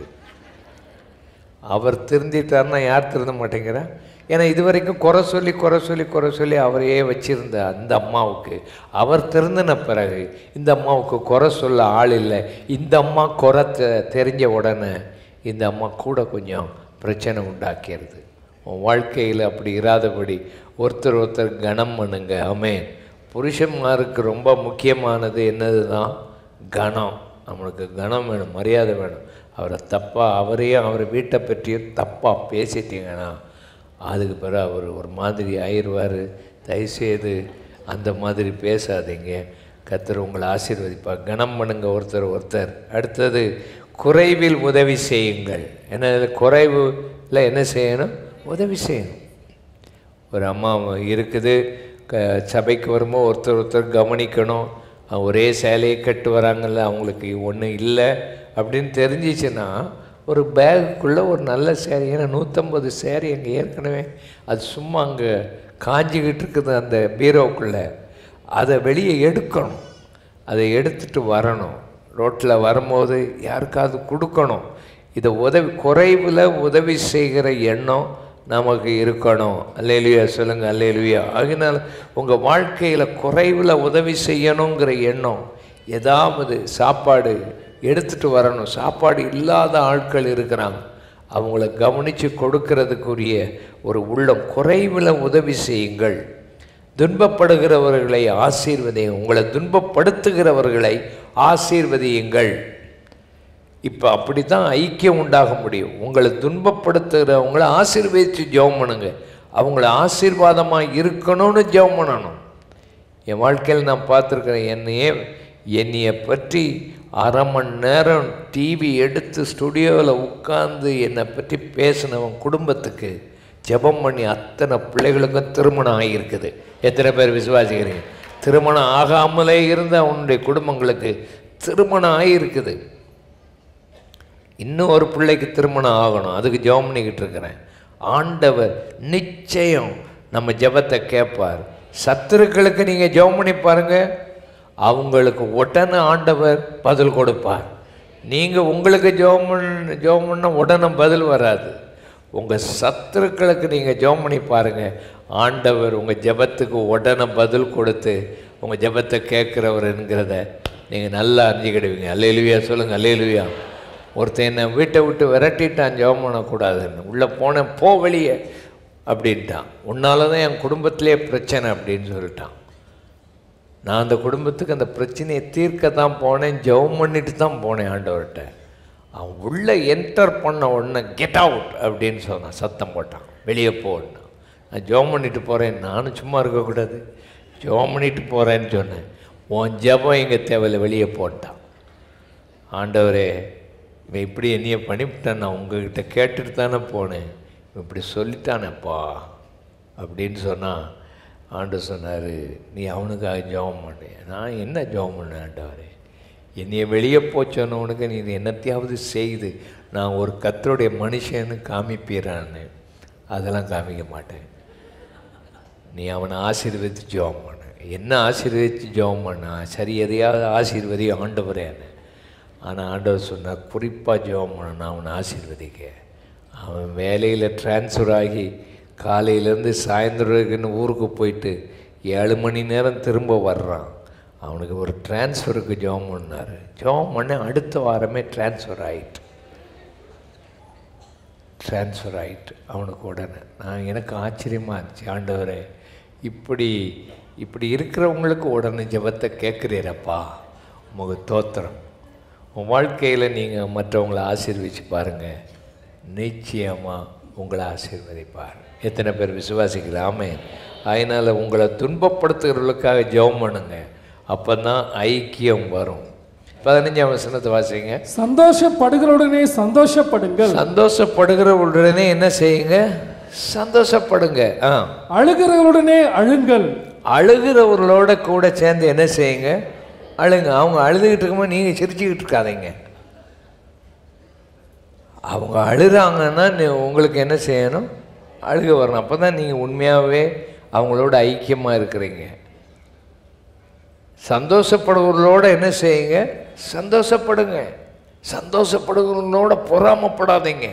அவர் திருந்திட்டாருன்னா யார் திருந்த மாட்டேங்கிறா ஏன்னா இது வரைக்கும் குறை சொல்லி குறை சொல்லி குறை சொல்லி அவரையே வச்சிருந்த அந்த அம்மாவுக்கு அவர் திருந்தின பிறகு இந்த அம்மாவுக்கு குறை சொல்ல ஆள் இல்லை இந்த அம்மா குறை தெ- தெரிஞ்ச உடனே இந்த அம்மா கூட கொஞ்சம் பிரச்சனை உண்டாக்கிடுது உன் வாழ்க்கையில் அப்படி இராதபடி ஒருத்தர் ஒருத்தர் கனம் பண்ணுங்க ஆமென் புருஷன்மாருக்கு ரொம்ப முக்கியமானது என்னது தான் கனம் நம்மளுக்கு கனம் வேணும் மரியாதை வேணும் அவரை தப்பாக அவரையும் அவர் வீட்டை பற்றியும் தப்பாக பேசிட்டீங்கன்னா அதுக்கு பிறகு அவர் ஒரு மாதிரி ஆயிடுவார் தயவுசெய்து அந்த மாதிரி பேசாதீங்க கத்தர் உங்களை ஆசீர்வதிப்பார் கனம் பண்ணுங்க ஒருத்தர் ஒருத்தர் அடுத்தது குறைவில் உதவி செய்யுங்கள் என்ன குறைவில் என்ன செய்யணும் உதவி செய்யணும் ஒரு அம்மா இருக்குது க சபைக்கு வரும்போது ஒருத்தர் ஒருத்தர் கவனிக்கணும் அவங்க ஒரே சேலையை கட்டு வராங்கல்ல அவங்களுக்கு ஒன்றும் இல்லை அப்படின்னு தெரிஞ்சிச்சுன்னா ஒரு பேகுக்குள்ளே ஒரு நல்ல சேரீ ஏன்னா நூற்றம்பது சேரீ அங்கே ஏற்கனவே அது சும்மா அங்கே காஞ்சிக்கிட்டு இருக்குது அந்த பீரோவுக்குள்ளே அதை வெளியே எடுக்கணும் அதை எடுத்துட்டு வரணும் ரோட்டில் வரும்போது யாருக்காவது கொடுக்கணும் இதை உதவி குறைவில் உதவி செய்கிற எண்ணம் நமக்கு இருக்கணும் அல்லேலுயா சொல்லுங்க அல்லேலுயா அதனால் உங்கள் வாழ்க்கையில் குறைவில் உதவி செய்யணுங்கிற எண்ணம் ஏதாவது சாப்பாடு எடுத்துட்டு வரணும் சாப்பாடு இல்லாத ஆட்கள் இருக்கிறாங்க அவங்கள கவனித்து கொடுக்கறதுக்குரிய ஒரு உள்ளம் குறைவில் உதவி செய்யுங்கள் துன்பப்படுகிறவர்களை ஆசீர்வதியுங்கள் உங்களை துன்பப்படுத்துகிறவர்களை ஆசீர்வதியுங்கள் இப்போ அப்படி தான் ஐக்கியம் உண்டாக முடியும் உங்களை துன்பப்படுத்துகிறவங்கள ஆசீர்வதித்து ஜெபம் பண்ணுங்க அவங்கள ஆசீர்வாதமாக இருக்கணும்னு ஜெபம் பண்ணணும் என் வாழ்க்கையில் நான் பார்த்துருக்கிறேன் என்னையே என்னைய பற்றி அரை மணி நேரம் டிவி எடுத்து ஸ்டுடியோவில் உட்கார்ந்து என்னை பற்றி பேசினவன் குடும்பத்துக்கு ஜெபம் பண்ணி அத்தனை பிள்ளைகளுக்கும் திருமணம் ஆகியிருக்குது எத்தனை பேர் விசுவாசிக்கிறீங்க திருமணம் ஆகாமலே இருந்த அவனுடைய குடும்பங்களுக்கு திருமணம் ஆகியிருக்குது இன்னும் ஒரு பிள்ளைக்கு திருமணம் ஆகணும் அதுக்கு ஜெபம் பண்ணிக்கிட்டு இருக்கிறேன் ஆண்டவர் நிச்சயம் நம்ம ஜெபத்தை கேட்பார் சத்துருக்களுக்கு நீங்கள் ஜெபம் பண்ணி பாருங்க அவங்களுக்கு உடனே ஆண்டவர் பதில் கொடுப்பார் நீங்கள் உங்களுக்கு ஜெபம் பண்ண ஜெபம் பண்ண உடனே பதில் வராது உங்கள் சத்துருக்களுக்கு நீங்கள் ஜெபம் பண்ணி பாருங்கள் ஆண்டவர் உங்கள் ஜெபத்துக்கு உடனே பதில் கொடுத்து உங்கள் ஜெபத்தை கேட்குறவருங்கிறத நீங்கள் நல்லா அறிஞ்சிக்கிடுவீங்க அல்லேலுவியா சொல்லுங்கள் அல்லேலுவியா ஒருத்தன் என்னை வீட்டை விட்டு விரட்டிட்டான் ஜெபம் பண்ணக்கூடாதுன்னு உள்ளே போனேன் போ வெளியே அப்படின்ட்டான் உன்னால தான் என் குடும்பத்திலே பிரச்சனை அப்படின்னு சொல்லிட்டான் நான் அந்த குடும்பத்துக்கு அந்த பிரச்சனையை தீர்க்க தான் போனேன் ஜெபம் பண்ணிட்டு தான் போனேன் ஆண்டவர்கிட்ட அவன் உள்ளே என்டர் பண்ண உடனே கெட் அவுட் அப்படின்னு சொன்னான் சத்தம் போட்டான் வெளியே போன்னா நான் ஜெபம் பண்ணிட்டு போகிறேன் நானும் சும்மா இருக்கக்கூடாது ஜெபம் பண்ணிட்டு போகிறேன்னு சொன்னேன் உன் ஜெபம் எங்கே தேவையில்லை வெளியே போட்டான் ஆண்டவரே இவன் இப்படி என்னைய பண்ணிவிட்டான் நான் உங்ககிட்ட கேட்டுட்டு தானே போனேன் இவன் இப்படி சொல்லிட்டானேப்பா அப்படின்னு சொன்னான் ஆண்டு சொன்னார் நீ அவனுக்காக ஜெபம் பண்ணு நான் என்ன ஜெபம் பண்ணேன் ஆண்டவரே என்னைய வெளியே போச்சோன்னவனுக்கு நீ என்னத்தையாவது செய்து நான் ஒரு கத்தருடைய மனுஷன்னு காமிப்பீரான்னு அதெல்லாம் காமிக்க மாட்டேன் நீ அவனை ஆசீர்வதித்து ஜெபம் பண்ணு என்ன ஆசீர்வதித்து ஜெபம் பண்ணா சரி எதையாவது ஆசீர்வதி ஆண்டவரேன்னு ஆனால் ஆண்டவர் சொன்னார் குறிப்பாக ஜெபம் பண்ண நான் அவனை ஆசீர்வதிக்க அவன் வேலையில் ட்ரான்ஸ்ஃபர் ஆகி காலையிலேருந்து சாயந்தரம்னு ஊருக்கு போயிட்டு ஏழு மணி நேரம் திரும்ப வர்றான் அவனுக்கு ஒரு ட்ரான்ஸ்ஃபருக்கு ஜெபம் பண்ணார் ஜெபம் பண்ண அடுத்த வாரமே ட்ரான்ஸ்ஃபர் ஆயிட்டு ட்ரான்ஸ்ஃபர் ஆயிட்டு அவனுக்கு உடனே நான் எனக்கு ஆச்சரியமாக இருந்துச்சு ஆண்டவரே இப்படி இப்படி இருக்கிறவங்களுக்கு உடனே ஜெபத்தை கேட்குறீரப்பா உமக்கு தோத்திரம் உன் வாழ்க்கையில் நீங்கள் மற்றவங்களை ஆசீர்வதிச்சு பாருங்கள் நிச்சயமாக உங்களை ஆசீர்வதிப்பார் எத்தனை பேர் விசுவாசிக்கலாமே அதனால் உங்களை துன்பப்படுத்துகிறவர்களுக்காக ஜெபம் பண்ணுங்க அப்போ தான் ஐக்கியம் வரும் பதினஞ்சாம் வசனத்தை வாசிங்க சந்தோஷப்படுகிறவுடனே சந்தோஷப்படுங்கள் சந்தோஷப்படுகிற உடனே என்ன செய்யுங்க சந்தோஷப்படுங்க ஆ அழுகிறவருடனே அழுங்கள் அழுகிறவர்களோட கூட சேர்ந்து என்ன செய்யுங்க அழுங்க அவங்க அழுதுகிட்டு இருக்கும்போது நீங்கள் சிரிச்சுக்கிட்டு இருக்காதீங்க அவங்க அழுகிறாங்கன்னா நீ- உங்களுக்கு என்ன செய்யணும் அழுக வரணும் அப்போ தான் நீங்கள் உண்மையாகவே அவங்களோட ஐக்கியமாக இருக்கிறீங்க சந்தோஷப்படுவர்களோட என்ன செய்யுங்க சந்தோஷப்படுங்க சந்தோஷப்படுகிறவங்களோட பொறாமப்படாதீங்க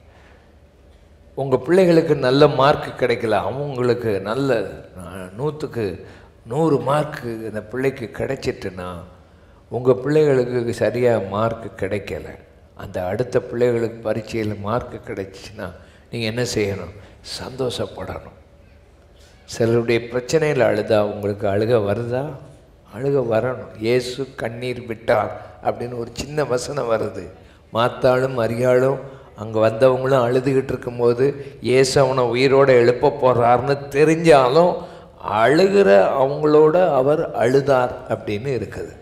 உங்கள் பிள்ளைகளுக்கு நல்ல மார்க் கிடைக்கல அவங்களுக்கு நல்ல அஹ், நூற்றுக்கு நூறு மார்க்கு அந்த பிள்ளைக்கு கிடைச்சிட்டுன்னா உங்கள் பிள்ளைகளுக்கு சரியாக மார்க் கிடைக்கல அந்த அடுத்த பிள்ளைகளுக்கு பரீட்சையில் மார்க் கிடைச்சிச்சுன்னா நீங்கள் என்ன செய்யணும் சந்தோஷப்படணும் சிலருடைய பிரச்சனையில் அழுதா உங்களுக்கு அழுக வருதா அழுக வரணும் இயேசு கண்ணீர் விட்டார் அப்படின்னு ஒரு சின்ன வசனம் வருது மாத்தாளும் மரியாளும் அங்கே வந்தவங்களும் அழுதுகிட்டு இருக்கும்போது இயேசு அவனை உயிரோடு எழுப்ப போகிறாருன்னு தெரிஞ்சாலும் அழுகிற அவங்களோட அவர் அழுதார் அப்படின்னு இருக்குது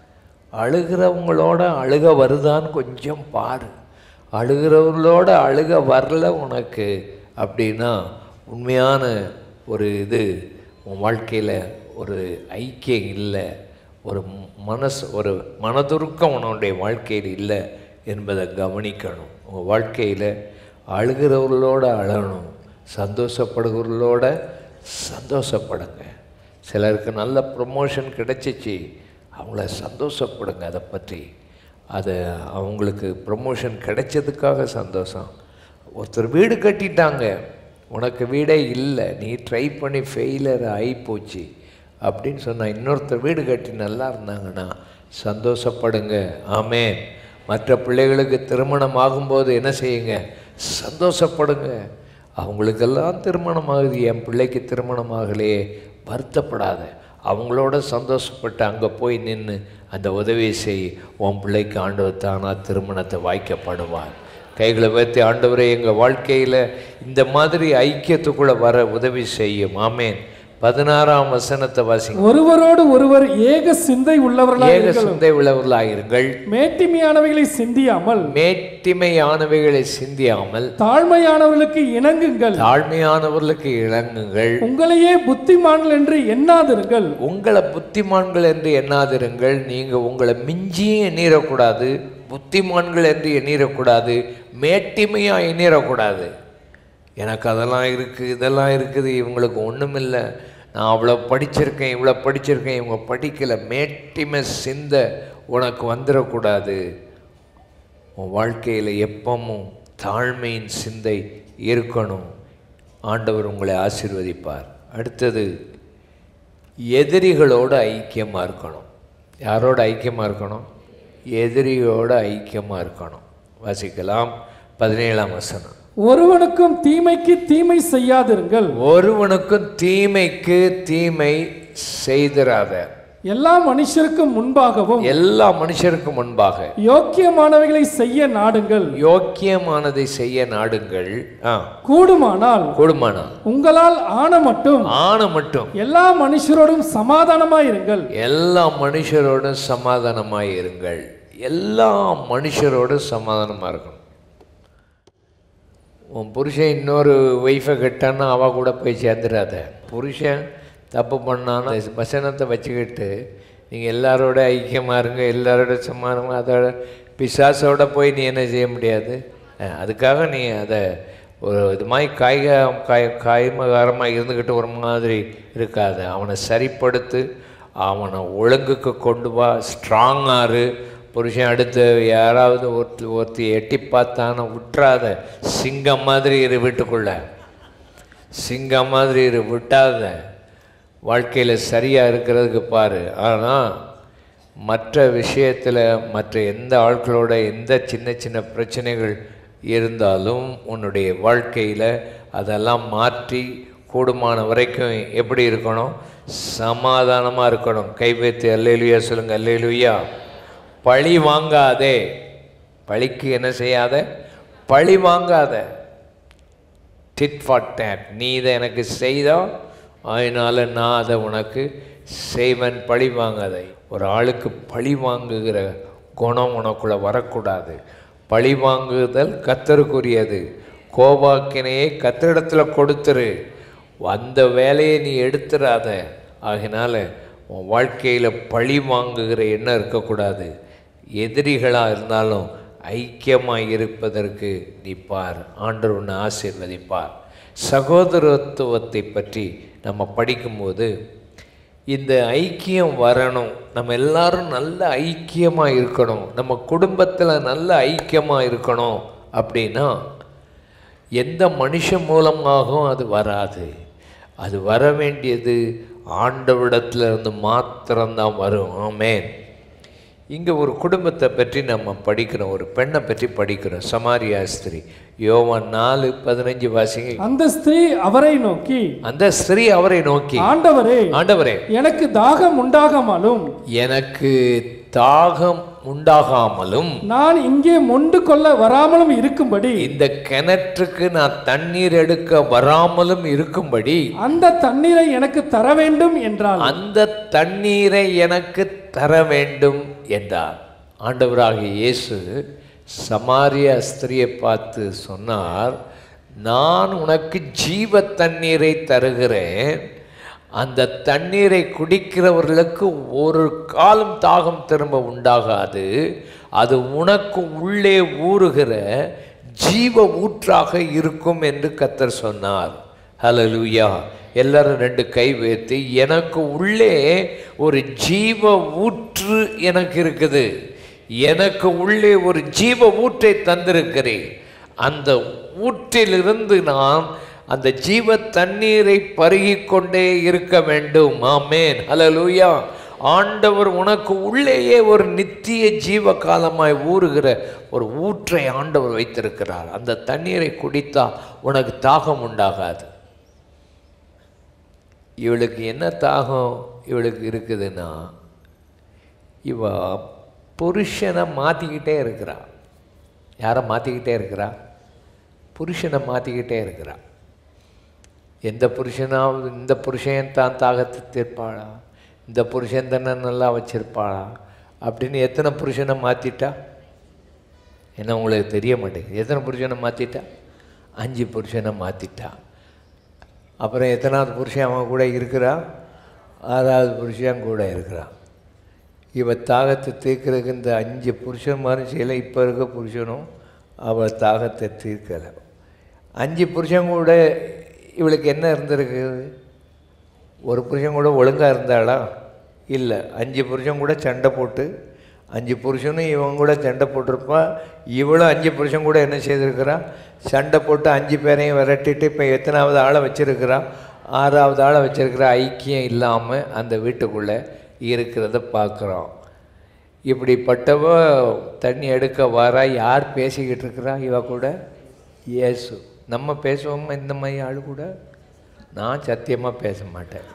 அழுகிறவங்களோட அழுக வருதான்னு கொஞ்சம் பாரு அழுகிறவங்களோட அழுக வரல உனக்கு அப்படின்னா உண்மையான ஒரு இது உன் வாழ்க்கையில் ஒரு ஐக்கியம் இல்லை ஒரு மனசு ஒரு மனதுருக்கம் உன்னுடைய வாழ்க்கையில் இல்லை என்பதை கவனிக்கணும் உங்கள் வாழ்க்கையில் அழுகிறவர்களோட அழணும் சந்தோஷப்படுகிறவர்களோட சந்தோஷப்படுங்க சிலருக்கு நல்ல ப்ரொமோஷன் கிடைச்சிச்சு அவங்கள சந்தோஷப்படுங்க அதை பற்றி அதை அவங்களுக்கு ப்ரொமோஷன் கிடைச்சதுக்காக சந்தோஷம் ஒருத்தர் வீடு கட்டிட்டாங்க உனக்கு வீடே இல்லை நீ ட்ரை பண்ணி ஃபெயிலியர் ஆகி போச்சு அப்படின்னு சொன்னா இன்னொருத்தர் வீடு கட்டி நல்லா இருந்தாங்கன்னா சந்தோஷப்படுங்க ஆமென் மற்ற பிள்ளைகளுக்கு திருமணம் ஆகும்போது என்ன செய்யுங்க சந்தோஷப்படுங்க அவங்களுக்கெல்லாம் திருமணம் ஆகுது என் பிள்ளைக்கு திருமணம் ஆகலையே வருத்தப்படாத அவங்களோட சந்தோஷப்பட்டு அங்கே போய் நின்று அந்த உதவியை செய் உன் பிள்ளைக்கு ஆண்டவர் தானா திருமணத்தை வாய்க்கப்படுவார் கைகளை வைத்து ஆண்டவரே எங்கள் வாழ்க்கையில் இந்த மாதிரி ஐக்கியத்துக்குள்ளே வர உதவி செய்யும் ஆமேன் பதினாறாம் வசனத்தை வாசிங்க ஒருவரோடு ஒருவர் ஏக சிந்தை உள்ளவர்களாக ஏக சிந்தை உள்ளவர்களாயிருங்கள் மேட்டிமையானவைகளை சிந்தியாமல் மேட்டிமையானவைகளை சிந்தியாமல் தாழ்மையானவர்களுக்கு இணங்குங்கள் தாழ்மையானவர்களுக்கு இணங்குங்கள் உங்களையே புத்திமான்கள் என்று எண்ணாதிருங்கள் உங்களை புத்திமான்கள் என்று எண்ணாதிருங்கள் நீங்கள் உங்களை மிஞ்சியும் எண்ணிடக்கூடாது புத்திமான்கள் என்று எண்ணிடக்கூடாது மேட்டிமையாக எண்ணிடக்கூடாது எனக்கு அதெல்லாம் இருக்குது இதெல்லாம் இருக்குது இவங்களுக்கு ஒன்றுமில்லை நான் அவ்வளோ படிச்சிருக்கேன் இவ்வளோ படிச்சிருக்கேன் இவங்க படிக்கலை மேட்டிமை சிந்த உனக்கு வந்துடக்கூடாது உன் வாழ்க்கையில் எப்பவும் தாழ்மையின் சிந்தை இருக்கணும் ஆண்டவர் உங்களை ஆசீர்வதிப்பார் அடுத்தது எதிரிகளோட ஐக்கியமாக இருக்கணும் யாரோட ஐக்கியமாக இருக்கணும் எதிரியோட ஐக்கியமாக இருக்கணும் வாசிக்கலாம் பதினேழாம் வசனம் ஒருவனுக்கும் தீமைக்கு தீமை செய்யாதிருங்கள் ஒருவனுக்கும் தீமைக்கு தீமை செய்திராத எல்லா மனுஷருக்கும் முன்பாகவும் எல்லா மனுஷருக்கும் முன்பாக யோக்கியமானவைகளை செய்ய நாடுங்கள் யோக்கியமானதை செய்ய நாடுங்கள் ஆ கூடுமானால் கூடுமானால் உங்களால் ஆன மட்டும் ஆன மட்டும் எல்லா மனுஷரோடும் சமாதானமாயிருங்கள் எல்லா மனுஷரோடும் சமாதானமாய் இருங்கள் எல்லா மனுஷரோடும் சமாதானமாக இருக்கணும் உன் புருஷன் இன்னொரு ஒய்ஃபை கட்டான்னா அவ கூட போய் சேர்ந்துடாத புருஷன் தப்பு பண்ணான்னா இந்த வசனத்தை வச்சுக்கிட்டு நீங்கள் எல்லாரோட ஐக்கியமாக இருங்க எல்லாரோட சமாதானமாக அதோட பிசாசோட போய் நீ என்ன செய்ய முடியாது அஹ், அதுக்காக நீ அதை ஒரு இது மாதிரி காய்க காய் காய்மகாரமாக இருந்துக்கிட்டு ஒரு மாதிரி இருக்காது அவனை சரிப்படுத்து அவனை ஒழுங்குக்கு கொண்டு வா ஸ்ட்ராங்காரு புருஷன் அடுத்து யாராவது ஒருத்தி ஒருத்தி எட்டி பார்த்தான விட்டுறாத சிங்கம் மாதிரி இரு வீட்டுக்குள்ள சிங்கம் மாதிரி இரு விட்டாத வாழ்க்கையில் சரியாக இருக்கிறதுக்கு பாரு ஆனால் மற்ற விஷயத்தில் மற்ற எந்த ஆட்களோட எந்த சின்ன சின்ன பிரச்சனைகள் இருந்தாலும் உன்னுடைய வாழ்க்கையில் அதெல்லாம் மாற்றி கூடுமான வரைக்கும் எப்படி இருக்கணும் சமாதானமாக இருக்கணும் கை வைத்து அல்லேலுயா சொல்லுங்கள் அல்லேலுயா பழி வாங்காதே பழிக்கு என்ன செய்யாத பழி வாங்காத டிட் ஃபார் டேட் நீ இதை எனக்கு செய்தா அதனால் நான் அதை உனக்கு செய்வன் பழி வாங்காதே ஒரு ஆளுக்கு பழி வாங்குகிற குணம் உனக்குள்ள வரக்கூடாது பழி வாங்குதல் கத்தருக்குரியது கோபாக்கினையை கத்தரிடத்துல கொடுத்துரு அந்த வேலையை நீ எடுத்துடாத ஆகினால உன் வாழ்க்கையில் பழி வாங்குகிற எண்ணம் இருக்கக்கூடாது எதிரிகளாக இருந்தாலும் ஐக்கியமாக இருப்பதற்கு நீ பார் ஆண்டவர் உன்னை ஆசீர்வதிப்பார் சகோதரத்துவத்தை பற்றி நம்ம படிக்கும்போது இந்த ஐக்கியம் வரணும் நம்ம எல்லாரும் நல்ல ஐக்கியமாக இருக்கணும் நம்ம குடும்பத்தில் நல்ல ஐக்கியமாக இருக்கணும் அப்படின்னா எந்த மனுஷன் மூலமாகவும் அது வராது அது வர வேண்டியது ஆண்டவிடத்துல இருந்து மாத்திரம்தான் வரும் ஆமென் இங்கே ஒரு குடும்பத்தை பற்றி நம்ம படிக்கிறோம் ஒரு பெண்ணை பற்றி படிக்கிறோம் சமாரியா ஸ்திரீ யோவான் நாலு பதினஞ்சு வாசிங்க அந்த ஸ்திரீ அவரை நோக்கி அந்த ஸ்திரீ அவரை நோக்கி ஆண்டவரே ஆண்டவரே எனக்கு தாகம் உண்டாகாமலும் எனக்கு தாகம் உண்டாகாமலும் நான் இங்கே மொண்டு கொள்ள வராமலும் இருக்கும்படி இந்த கிணற்றுக்கு நான் தண்ணீர் எடுக்க வராமலும் இருக்கும்படி அந்த தண்ணீரை எனக்கு தர வேண்டும் என்றால் அந்த தண்ணீரை எனக்கு தர வேண்டும் என்றார் ஆண்டவராகிய இயேசு சமாரிய ஸ்திரியை பார்த்து சொன்னார் நான் உனக்கு ஜீவ தண்ணீரை தருகிறேன் அந்த தண்ணீரை குடிக்கிறவர்களுக்கு ஒரு காலம் தாகம் திரும்ப உண்டாகாது அது உனக்கு உள்ளே ஊறுகிற ஜீவ ஊற்றாக இருக்கும் என்று கத்தர் சொன்னார் ஹalleluya எல்லாரும் ரெண்டு கை வைத்து எனக்கு உள்ளே ஒரு ஜீவ ஊற்று எனக்கு இருக்குது எனக்கு உள்ளே ஒரு ஜீவ ஊற்றை தந்திருக்கிறேன் அந்த ஊற்றிலிருந்து நான் அந்த ஜீவ தண்ணீரை பருகிக் கொண்டே இருக்க வேண்டும் ஆமேன் ஹalleluya ஆண்டவர் உனக்கு உள்ளேயே ஒரு நித்திய ஜீவ காலமாய் ஊறுகிற ஒரு ஊற்றை ஆண்டவர் வைத்திருக்கிறார் அந்த தண்ணீரை குடித்தா உனக்கு தாகம் உண்டாகாது இவளுக்கு என்ன தாகம் இவளுக்கு இருக்குதுன்னா இவ புருஷனை மாற்றிக்கிட்டே இருக்கிறா யாரை மாற்றிக்கிட்டே இருக்கிறா புருஷனை மாற்றிக்கிட்டே இருக்கிறா எந்த புருஷனாவது இந்த புருஷன் தான் தாகத்தை தீர்ப்பாளா இந்த புருஷன் தானே நல்லா வச்சிருப்பாளா அப்படின்னு எத்தனை புருஷனை மாற்றிட்டா என்ன உங்களுக்கு தெரிய மாட்டேங்குது எத்தனை புருஷனை மாற்றிட்டா அஞ்சு புருஷனை மாற்றிட்டா அப்புறம் எத்தனாவது புருஷன் அவன் கூட இருக்கிறா ஆறாவது புருஷன் கூட இருக்கிறான் இவ தாகத்தை தீர்க்கறதுக்கு இந்த அஞ்சு புருஷன் மாதிரி செய்யலை இப்போ இருக்க புருஷனும் அவள் தாகத்தை தீர்க்கலை அஞ்சு புருஷன் கூட இவளுக்கு என்ன இருந்திருக்கு ஒரு புருஷன் கூட ஒழுங்காக இருந்தாளா இல்லை அஞ்சு புருஷன் கூட சண்டை போட்டு அஞ்சு புருஷனும் இவன் கூட சண்டை போட்டிருப்பா இவளும் அஞ்சு புருஷன் கூட என்ன செய்திருக்கிறா சண்டை போட்டு அஞ்சு பேரையும் விரட்டிட்டு இப்போ எத்தனாவது ஆளை வச்சிருக்கிறா ஆறாவது ஆளை வச்சிருக்கிற ஐக்கியம் இல்லாமல் அந்த வீட்டுக்குள்ளே இருக்கிறத பார்க்குறோம் இப்படிப்பட்டவ தண்ணி எடுக்க வாரா யார் பேசிக்கிட்டு இருக்கிறா இவ கூட இயேசு நம்ம பேசுவோமா இந்த மாதிரி ஆள் கூட நான் சத்தியமாக பேச மாட்டேன்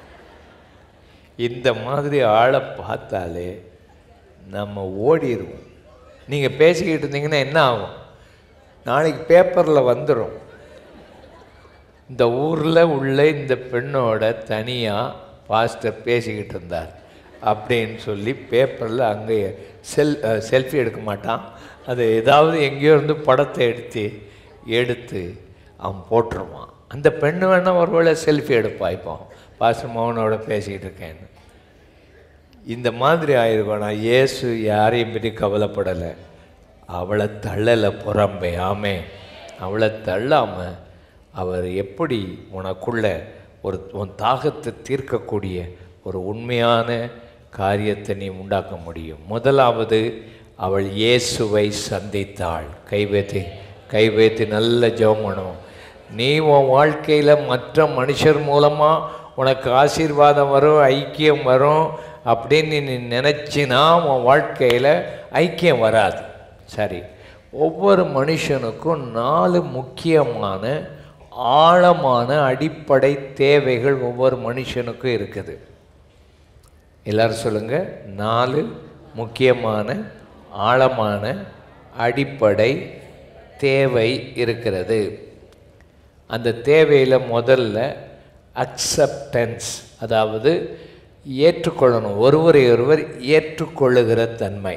இந்த மாதிரி ஆளை பார்த்தாலே நம்ம ஓடிடுவோம் நீங்கள் பேசிக்கிட்டு இருந்தீங்கன்னா என்ன ஆகும் நாளைக்கு பேப்பரில் வந்துடும் இந்த ஊரில் உள்ள இந்த பெண்ணோட தனியாக பாஸ்டர் பேசிக்கிட்டு இருந்தார் அப்படின்னு சொல்லி பேப்பரில் அங்கே செல் செல்ஃபி எடுக்க மாட்டான் அது ஏதாவது எங்கேயோ இருந்து படத்தை எடுத்து எடுத்து அவன் போட்டுருவான் அந்த பெண்ணு வேணால் ஒருவேளை செல்ஃபி எடுப்பா இப்போ பாஸ்டர் மோகனோட பேசிக்கிட்டு இருக்கேன்னு இந்த மாதிரி ஆயிருக்கும் நான் இயேசு யாரையும் பற்றி கவலைப்படலை அவளை தள்ளலை புறம்பே ஆமே அவளை தள்ளாமல் அவர் எப்படி உனக்குள்ள ஒரு உன் தாகத்தை தீர்க்கக்கூடிய ஒரு உண்மையான காரியத்தை நீ உண்டாக்க முடியும் முதலாவது அவள் இயேசுவை சந்தித்தாள் கைவேத்தி கைவேத்தி நல்ல ஜெபம் பண்ணுவோம் நீ உன் வாழ்க்கையில் மற்ற மனுஷர் மூலமாக உனக்கு ஆசீர்வாதம் வரும் ஐக்கியம் வரும் அப்படின்னு நீ நினச்சினா உன் வாழ்க்கையில் ஐக்கியம் வராது சரி ஒவ்வொரு மனுஷனுக்கும் நாலு முக்கியமான ஆழமான அடிப்படை தேவைகள் ஒவ்வொரு மனுஷனுக்கும் இருக்குது எல்லாரும் சொல்லுங்க நாலு முக்கியமான ஆழமான அடிப்படை தேவை இருக்கிறது அந்த தேவையில் முதல்ல அக்செப்டன்ஸ் அதாவது ஏற்றுக்கொள்ளணும் ஒருவரை ஒருவர் ஏற்றுக்கொள்ளுகிற தன்மை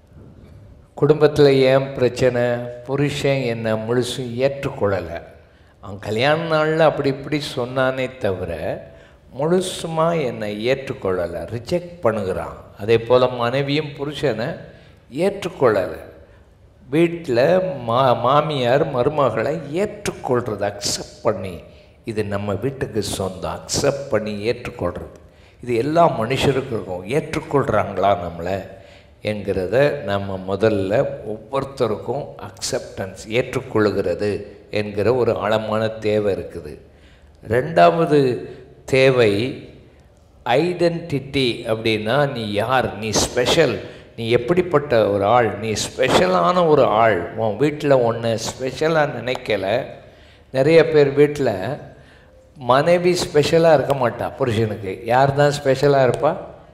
குடும்பத்தில் ஏன் பிரச்சனை புருஷன் என்னை முழுசும் ஏற்றுக்கொள்ளலை அவன் கல்யாண நாளில் அப்படி இப்படி சொன்னானே தவிர முழுசுமாக என்னை ஏற்றுக்கொள்ளலை ரிஜெக்ட் பண்ணுகிறான் அதே போல் மனைவியும் புருஷனை ஏற்றுக்கொள்ளலை வீட்டில் மா மாமியார் மருமகளை ஏற்றுக்கொள்கிறது அக்செப்ட் பண்ணி இது நம்ம வீட்டுக்கு சொந்தம் அக்செப்ட் பண்ணி ஏற்றுக்கொள்கிறது இது எல்லா மனுஷருக்கும் இருக்கும் ஏற்றுக்கொள்கிறாங்களா நம்மளை என்கிறத நம்ம முதல்ல ஒவ்வொருத்தருக்கும் அக்செப்டன்ஸ் ஏற்றுக்கொள்கிறது என்கிற ஒரு ஆழமான தேவை இருக்குது ரெண்டாவது தேவை ஐடென்டிட்டி அப்படின்னா நீ யார் நீ ஸ்பெஷல் நீ எப்படிப்பட்ட ஒரு ஆள் நீ ஸ்பெஷலான ஒரு ஆள் உன் வீட்டில் ஒன்று ஸ்பெஷலாக நினைக்கல நிறைய பேர் வீட்டில் மனைவி ஸ்பெஷலாக இருக்க மாட்டா புருஷனுக்கு யார் தான் ஸ்பெஷலாக இருப்பா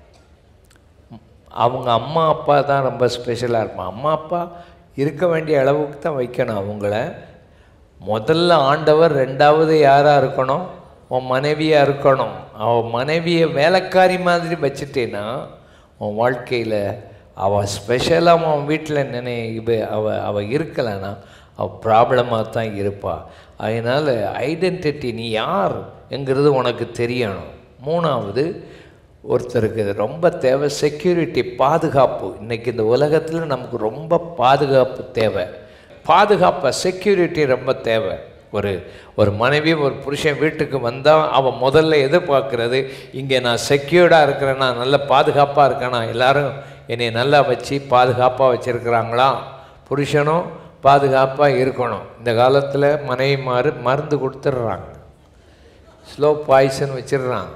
அவங்க அம்மா அப்பா தான் ரொம்ப ஸ்பெஷலாக இருப்பான் அம்மா அப்பா இருக்க வேண்டிய அளவுக்கு தான் வைக்கணும் அவங்கள முதல்ல ஆண்டவர் ரெண்டாவது யாராக இருக்கணும் உன் மனைவியாக இருக்கணும் அவன் மனைவியை வேலைக்காரி மாதிரி வச்சுட்டேன்னா உன் வாழ்க்கையில் அவள் ஸ்பெஷலாக அவன் வீட்டில் நினை இவ அவள் அவள் இருக்கலைன்னா அவள் ப்ராப்ளமாக தான் இருப்பாள் அதனால் ஐடென்டிட்டி நீ யார் என்கிறது உனக்கு தெரியணும் மூணாவது ஒருத்தருக்கு இது ரொம்ப தேவை செக்யூரிட்டி பாதுகாப்பு இன்றைக்கி இந்த உலகத்தில் நமக்கு ரொம்ப பாதுகாப்பு தேவை பாதுகாப்பு செக்யூரிட்டி ரொம்ப தேவை ஒரு ஒரு மனைவி ஒரு புருஷன் வீட்டுக்கு வந்தால் அவன் முதல்ல எதிர்பார்க்கறது இங்கே நான் செக்யூர்டாக இருக்கிறேன்னா நல்ல பாதுகாப்பாக இருக்கேனா எல்லாரும் என்னை நல்லா வச்சு பாதுகாப்பாக வச்சுருக்கிறாங்களா புருஷனும் பாதுகாப்பாக இருக்கணும் இந்த காலத்தில் மனைவி மாறு மருந்து கொடுத்துட்றாங்க ஸ்லோ பாய்சன் வச்சிடுறாங்க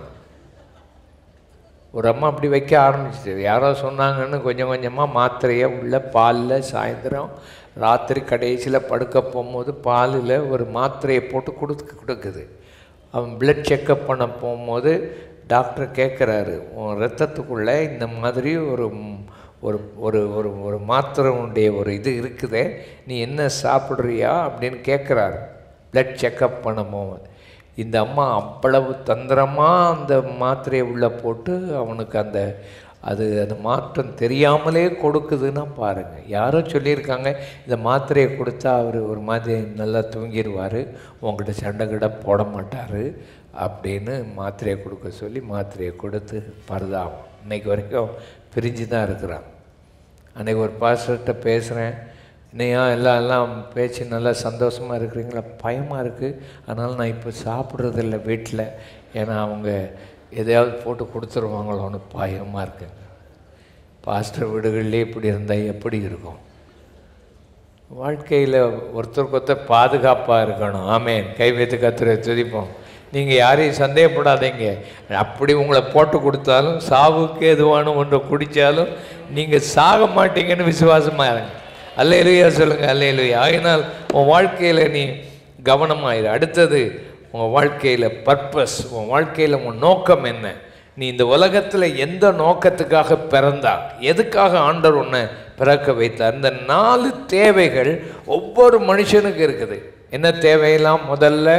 ஒரு அம்மா அப்படி வைக்க ஆரம்பிச்சிட்டு யாரோ சொன்னாங்கன்னு கொஞ்சம் கொஞ்சமாக மாத்திரையை உள்ள பாலில் சாயந்தரம் ராத்திரி கடைசியில் படுக்க போகும்போது பாலில் ஒரு மாத்திரையை போட்டு கொடுத்து கொடுக்குது அவன் பிளட் செக்கப் பண்ண போகும்போது டாக்டர் கேட்குறாரு உன் ரத்தத்துக்குள்ளே இந்த மாதிரி ஒரு ம், ஒரு ஒரு ஒரு ஒரு மாத்திரைனுடைய ஒரு இது இருக்குதே நீ என்ன சாப்பிட்றியா அப்படின்னு கேட்குறாரு பிளட் செக்கப் பண்ண போகும்போது இந்த அம்மா அவ்வளவு தந்திரமாக அந்த மாத்திரையை உள்ளே போட்டு அவனுக்கு அந்த அது அந்த மாற்றம் தெரியாமலே கொடுக்குதுன்னா பாருங்கள் யாரோ சொல்லியிருக்காங்க இந்த மாத்திரையை கொடுத்தா அவர் ஒரு மாதிரி நல்லா தூங்கிடுவார் உங்கள்கிட்ட சண்டை கிட போட மாட்டார் அப்படின்னு மாத்திரையை கொடுக்க சொல்லி மாத்திரையை கொடுத்து பரதாகும் இன்னைக்கு வரைக்கும் பிரிஞ்சு தான் இருக்கிறான் அன்றைக்கி ஒரு பாஸ்டர்கிட்ட பேசுகிறேன் இன்னையா எல்லாம் எல்லாம் பேச்சு நல்லா சந்தோஷமாக இருக்கிறீங்களா பயமாக இருக்குது அதனால் நான் இப்போ சாப்பிட்றதில்ல வீட்டில் ஏன்னா அவங்க எதையாவது போட்டு கொடுத்துருவாங்களோன்னு பயமாக இருக்குங்க பாஸ்டர் வீடுகள்லேயே இப்படி இருந்தால் எப்படி இருக்கும் வாழ்க்கையில் ஒருத்தருக்கு ஒருத்தர் பாதுகாப்பாக இருக்கணும் ஆமேன் கை வைத்து கத்துரை துதிப்போம் நீங்கள் யாரையும் சந்தேகப்படாதீங்க அப்படி உங்களை போட்டு கொடுத்தாலும் சாவுக்கு எதுவான ஒன்றை குடித்தாலும் நீங்கள் சாக மாட்டீங்கன்னு விசுவாசமாக இருங்க அல்லையிலுயா சொல்லுங்கள் அல்லையிலுயா ஆகினால் உன் வாழ்க்கையில் நீ கவனமாயிரு அடுத்தது உன் வாழ்க்கையில் பர்பஸ் உன் வாழ்க்கையில் உன் நோக்கம் என்ன நீ இந்த உலகத்தில் எந்த நோக்கத்துக்காக பிறந்தா எதுக்காக ஆண்டவர் உன்னை பிறக்க வைத்தார் இந்த நாலு தேவைகள் ஒவ்வொரு மனுஷனுக்கு இருக்குது என்ன தேவையெல்லாம் முதல்ல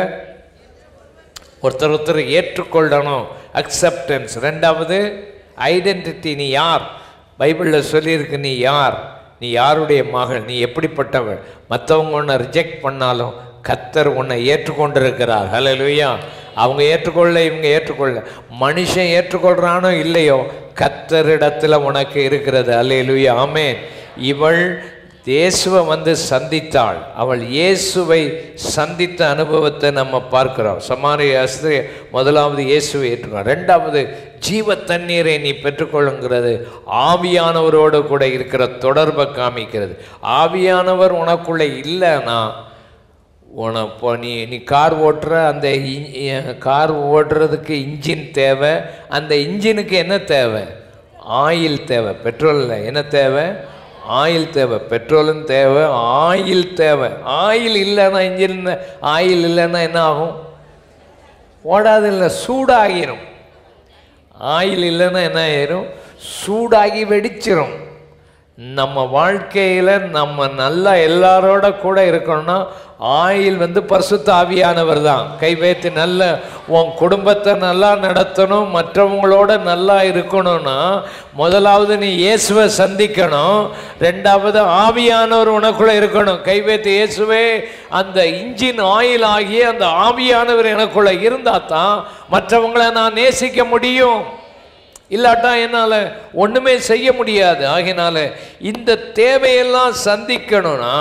ஒருத்தர் ஒருத்தர் ஏற்றுக்கொள்ளணும் அக்செப்டன்ஸ் ரெண்டாவது ஐடென்டிட்டி நீ யார் பைபிளில் சொல்லியிருக்கு நீ யார் நீ யாருடைய மகள் நீ எப்படிப்பட்டவள் மற்றவங்க உன்னை ரிஜெக்ட் பண்ணாலும் கத்தர் உன்னை ஏற்றுக்கொண்டிருக்கிறார் ஹalleluya அவங்க ஏற்றுக்கொள்ள இவங்க ஏற்றுக்கொள்ள மனுஷன் ஏற்றுக்கொள்றானோ இல்லையோ கத்தரிடத்துல உனக்கு இருக்கிறது அல்லேலூயா ஆமென் இவள் இயேசுவை வந்து சந்தித்தாள் அவள் இயேசுவை சந்தித்த அனுபவத்தை நம்ம பார்க்கிறோம் சமாரிய அஸ்திரி முதலாவது இயேசுவை ஏற்றுக்கொள் ரெண்டாவது ஜீவ தண்ணீரை நீ பெற்றுக்கொள்ளுங்கிறது ஆவியானவரோடு கூட இருக்கிற தொடர்பை காமிக்கிறது ஆவியானவர் உனக்குள்ளே இல்லைன்னா உன இப்போ நீ நீ கார் ஓட்டுற அந்த இன்- இ- கார் ஓட்டுறதுக்கு இன்ஜின் தேவை அந்த இன்ஜினுக்கு என்ன தேவை ஆயில் தேவை பெட்ரோல் இல்லை என்ன தேவை ஆயில் தேவை பெட்ரோலும் தேவை ஆயில் தேவை ஆயில் இல்லைன்னா இன்ஜின் ஆயில் இல்லைன்னா என்ன ஆகும் ஓடாது இல்லை சூடாகிரும் ஆயில் இல்லைன்னா என்ன ஆயிரும் சூடாகி வெடிச்சிரும் நம்ம வாழ்க்கையில் நம்ம நல்லா எல்லாரோட கூட இருக்கணும்னா ஆயில் வந்து பரிசுத்த ஆவியானவர் தான் கை வைத்து நல்ல உன் குடும்பத்தை நல்லா நடத்தணும் மற்றவங்களோட நல்லா இருக்கணும்னா முதலாவது நீ இயேசுவை சந்திக்கணும் ரெண்டாவது ஆவியானவர் உனக்குள்ள இருக்கணும் கை வைத்து இயேசுவே அந்த இன்ஜின் ஆயில் ஆகிய அந்த ஆவியானவர் எனக்குள்ள இருந்தால் தான் மற்றவங்களை நான் நேசிக்க முடியும் இல்லாட்டா என்னால் ஒன்றுமே செய்ய முடியாது ஆகினால இந்த தேவையெல்லாம் சந்திக்கணும்னா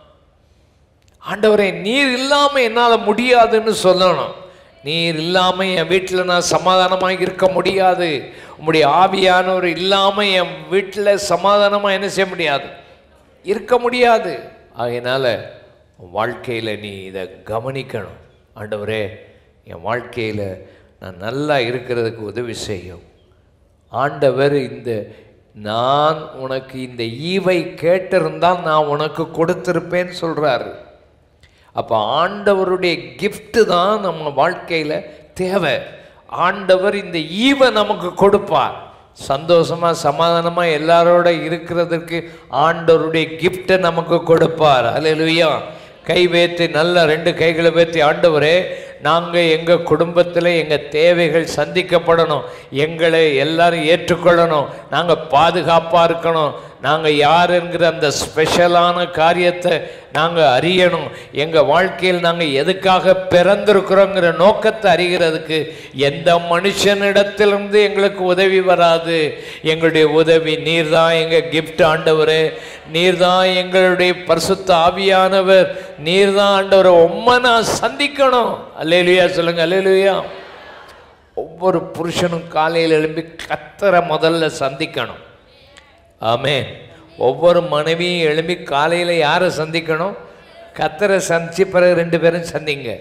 ஆண்டவரே நீர் இல்லாமல் என்னால் முடியாதுன்னு சொல்லணும் நீர் இல்லாமல் என் வீட்டில் நான் சமாதானமாக இருக்க முடியாது உம்முடைய ஆவியானவர் இல்லாமல் என் வீட்டில் சமாதானமாக என்ன செய்ய முடியாது இருக்க முடியாது ஆகையினால உன் வாழ்க்கையில் நீ இதை கவனிக்கணும் ஆண்டவரே என் வாழ்க்கையில் நான் நல்லா இருக்கிறதுக்கு உதவி செய்யும் ஆண்டவர் இந்த நான் உனக்கு இந்த ஈவை கேட்டிருந்தால் நான் உனக்கு கொடுத்திருப்பேன்னு சொல்கிறாரு அப்போ ஆண்டவருடைய gift தான் நம்ம வாழ்க்கையில் தேவை ஆண்டவர் இந்த ஈவை நமக்கு கொடுப்பார் சந்தோஷமாக சமாதானமாக எல்லாரோட இருக்கிறதுக்கு ஆண்டவருடைய கிஃப்டை நமக்கு கொடுப்பார் அல்லேலூயா கை வைத்து நல்ல ரெண்டு கைகளை வைத்து ஆண்டவரே நாங்கள் எங்கள் குடும்பத்தில் எங்கள் தேவைகள் சந்திக்கப்படணும் எங்களை எல்லாரும் ஏற்றுக்கொள்ளணும் நாங்கள் பாதுகாப்பாக இருக்கணும் நாங்கள் யாருங்கிற அந்த ஸ்பெஷலான காரியத்தை நாங்கள் அறியணும் எங்கள் வாழ்க்கையில் நாங்கள் எதுக்காக பிறந்திருக்கிறோங்கிற நோக்கத்தை அறிகிறதுக்கு எந்த மனுஷனிடத்திலிருந்து எங்களுக்கு உதவி வராது எங்களுடைய உதவி நீர் தான் எங்கள் கிஃப்ட் ஆண்டவரே நீர் தான் எங்களுடைய பரிசுத்த ஆவியானவர் நீர் தான் ஆண்டவரை உம்மை நான் சந்திக்கணும் அல்லேலுயா சொல்லுங்க அல்லேலுயா ஒவ்வொரு புருஷனும் காலையில் எழும்பி கத்தரை முதல்ல சந்திக்கணும் ஆமென் ஒவ்வொரு மனைவியும் எழும்பி காலையில் யாரை சந்திக்கணும் கத்தரை சந்திச்சு பிறகு ரெண்டு பேரும் சந்திங்க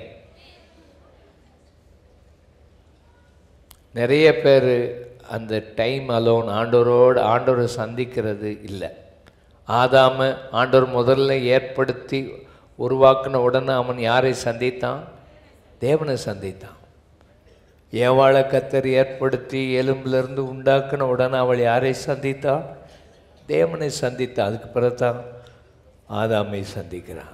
நிறைய பேர் அந்த டைம் அலோன் ஆண்டவரோடு ஆண்டவரை சந்திக்கிறது இல்லை ஆதாம ஆண்டவர் முதல்ல ஏற்படுத்தி உருவாக்கின உடனே அவன் யாரை சந்தித்தான் தேவனை சந்தித்தான் ஏவாளை கத்தர் ஏற்படுத்தி எலும்பிலிருந்து உண்டாக்கின உடனே அவள் யாரை சந்தித்தாள் தேவனை சந்தித்தா அதுக்கு பிறகுதான் ஆதாமை சந்திக்கிறான்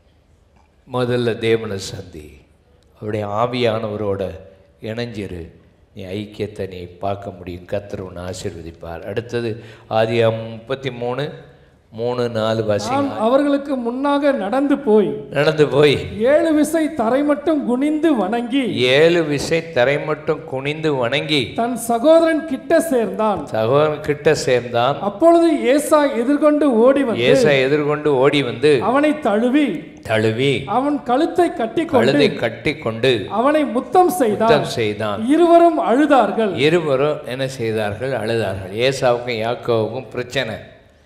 முதல்ல தேவனை சந்தி அவருடைய ஆவியானவரோட இணைஞ்சிரு நீ ஐக்கியத்தை நீ பார்க்க முடியும் கத்தர் உன்னை ஆசீர்வதிப்பார் அடுத்தது ஆதியாம் முப்பத்தி மூணு மூணு நாலு வாசி நான் அவர்களுக்கு முன்னாக நடந்து போய் நடந்து போய் ஏழு விசை தரை மட்டும் குனிந்து வணங்கி ஏழு விசை தரை மட்டும் குனிந்து வணங்கி தன் சகோதரன் கிட்ட சேர்ந்தான் சகோதரன் கிட்ட சேர்ந்தான் அப்பொழுது ஏசா எதிர்கொண்டு ஓடி வந்து ஏசா எதிர்கொண்டு ஓடி வந்து அவனை தழுவி தழுவி அவன் கழுத்தை கட்டிக்கொண்டு கழுதை கட்டி கொண்டு அவனை முத்தம் செய்தான் யுத்தம் செய்தான் இருவரும் அழுதார்கள் இருவரும் என்ன செய்தார்கள் அழுதார்கள் ஏசாவுக்கும் யாக்கோவுக்கும் பிரச்சனை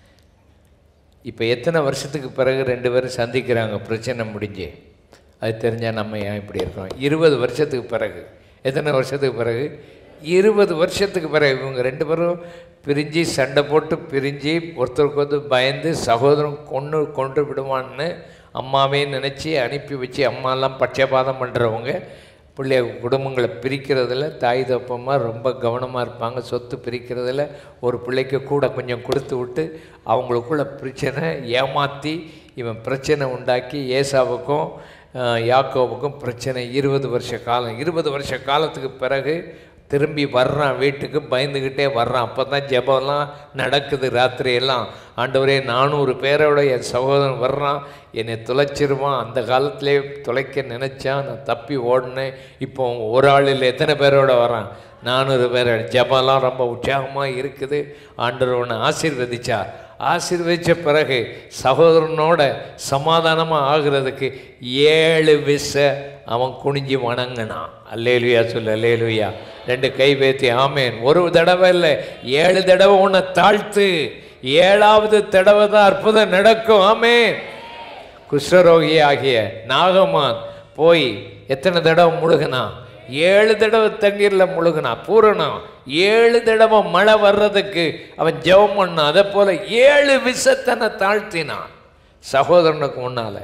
இப்போ எத்தனை வருஷத்துக்கு பிறகு ரெண்டு பேரும் சந்திக்கிறாங்க பிரச்சனை முடிஞ்சு அது தெரிஞ்சால் நம்ம ஏன் இப்படி இருக்கோம் இருபது வருஷத்துக்கு பிறகு எத்தனை வருஷத்துக்கு பிறகு இருபது வருஷத்துக்கு பிறகு இவங்க ரெண்டு பேரும் பிரிஞ்சு சண்டை போட்டு பிரிஞ்சு ஒருத்தருக்கு வந்து பயந்து சகோதரன் கொன்று கொன்று விடுவான்னு அம்மாவே நினச்சி அனுப்பி வச்சு அம்மாலாம் பட்சபாதம் பண்ணுறவங்க பிள்ளைய குடும்பங்களை பிரிக்கிறதுல தாய் தப்பமாக ரொம்ப கவனமாக இருப்பாங்க சொத்து பிரிக்கிறதுல ஒரு பிள்ளைக்கு கூட கொஞ்சம் கொடுத்து விட்டு அவங்களுக்குள்ள பிரச்சனை ஏமாற்றி இவன் பிரச்சனை உண்டாக்கி ஏசாவுக்கும் ஆஹ், யாக்கோவுக்கும் பிரச்சனை இருபது வருஷ காலம் இருபது வருஷ காலத்துக்கு பிறகு திரும்பி வர்றான் வீட்டுக்கு பயந்துக்கிட்டே வர்றான் அப்போ தான் ஜெபம்லாம் நடக்குது ராத்திரியெல்லாம் ஆண்டவரே நானூறு பேரோட என் சகோதரன் வர்றான் என்னை தொலைச்சிருவான் அந்த காலத்திலே தொலைக்க நினச்சான் நான் தப்பி ஓடினேன் இப்போ ஒரு ஆள் இல்லை எத்தனை பேரோட வரான் நானூறு பேர் ஜெபம்லாம் ரொம்ப உற்சாகமாக இருக்குது ஆண்டவர் உன்னை ஆசீர்வதிச்சார் ஆசீர்வதிச்ச பிறகு சகோதரனோட சமாதானமாக ஆகிறதுக்கு ஏழு விச அவன் குனிஞ்சு வணங்கினான் அல்லேலுயா சொல்லு அல்லேலுயா ரெண்டு கை பேத்தி ஆமேன் ஒரு தடவை இல்லை ஏழு தடவை உன்னை தாழ்த்து ஏழாவது தடவை தான் அற்புதம் நடக்கும் ஆமேன் குஷ்டரோகி ஆகிய நாகமான் போய் எத்தனை தடவை முழுகினான் ஏழு தடவை தண்ணீரில் முழுகினான் பூரணம் ஏழு தடவை மழை வர்றதுக்கு அவன் ஜெபம் பண்ணான் அதே போல ஏழு விஷத்தனை தாழ்த்தினான் சகோதரனுக்கு முன்னால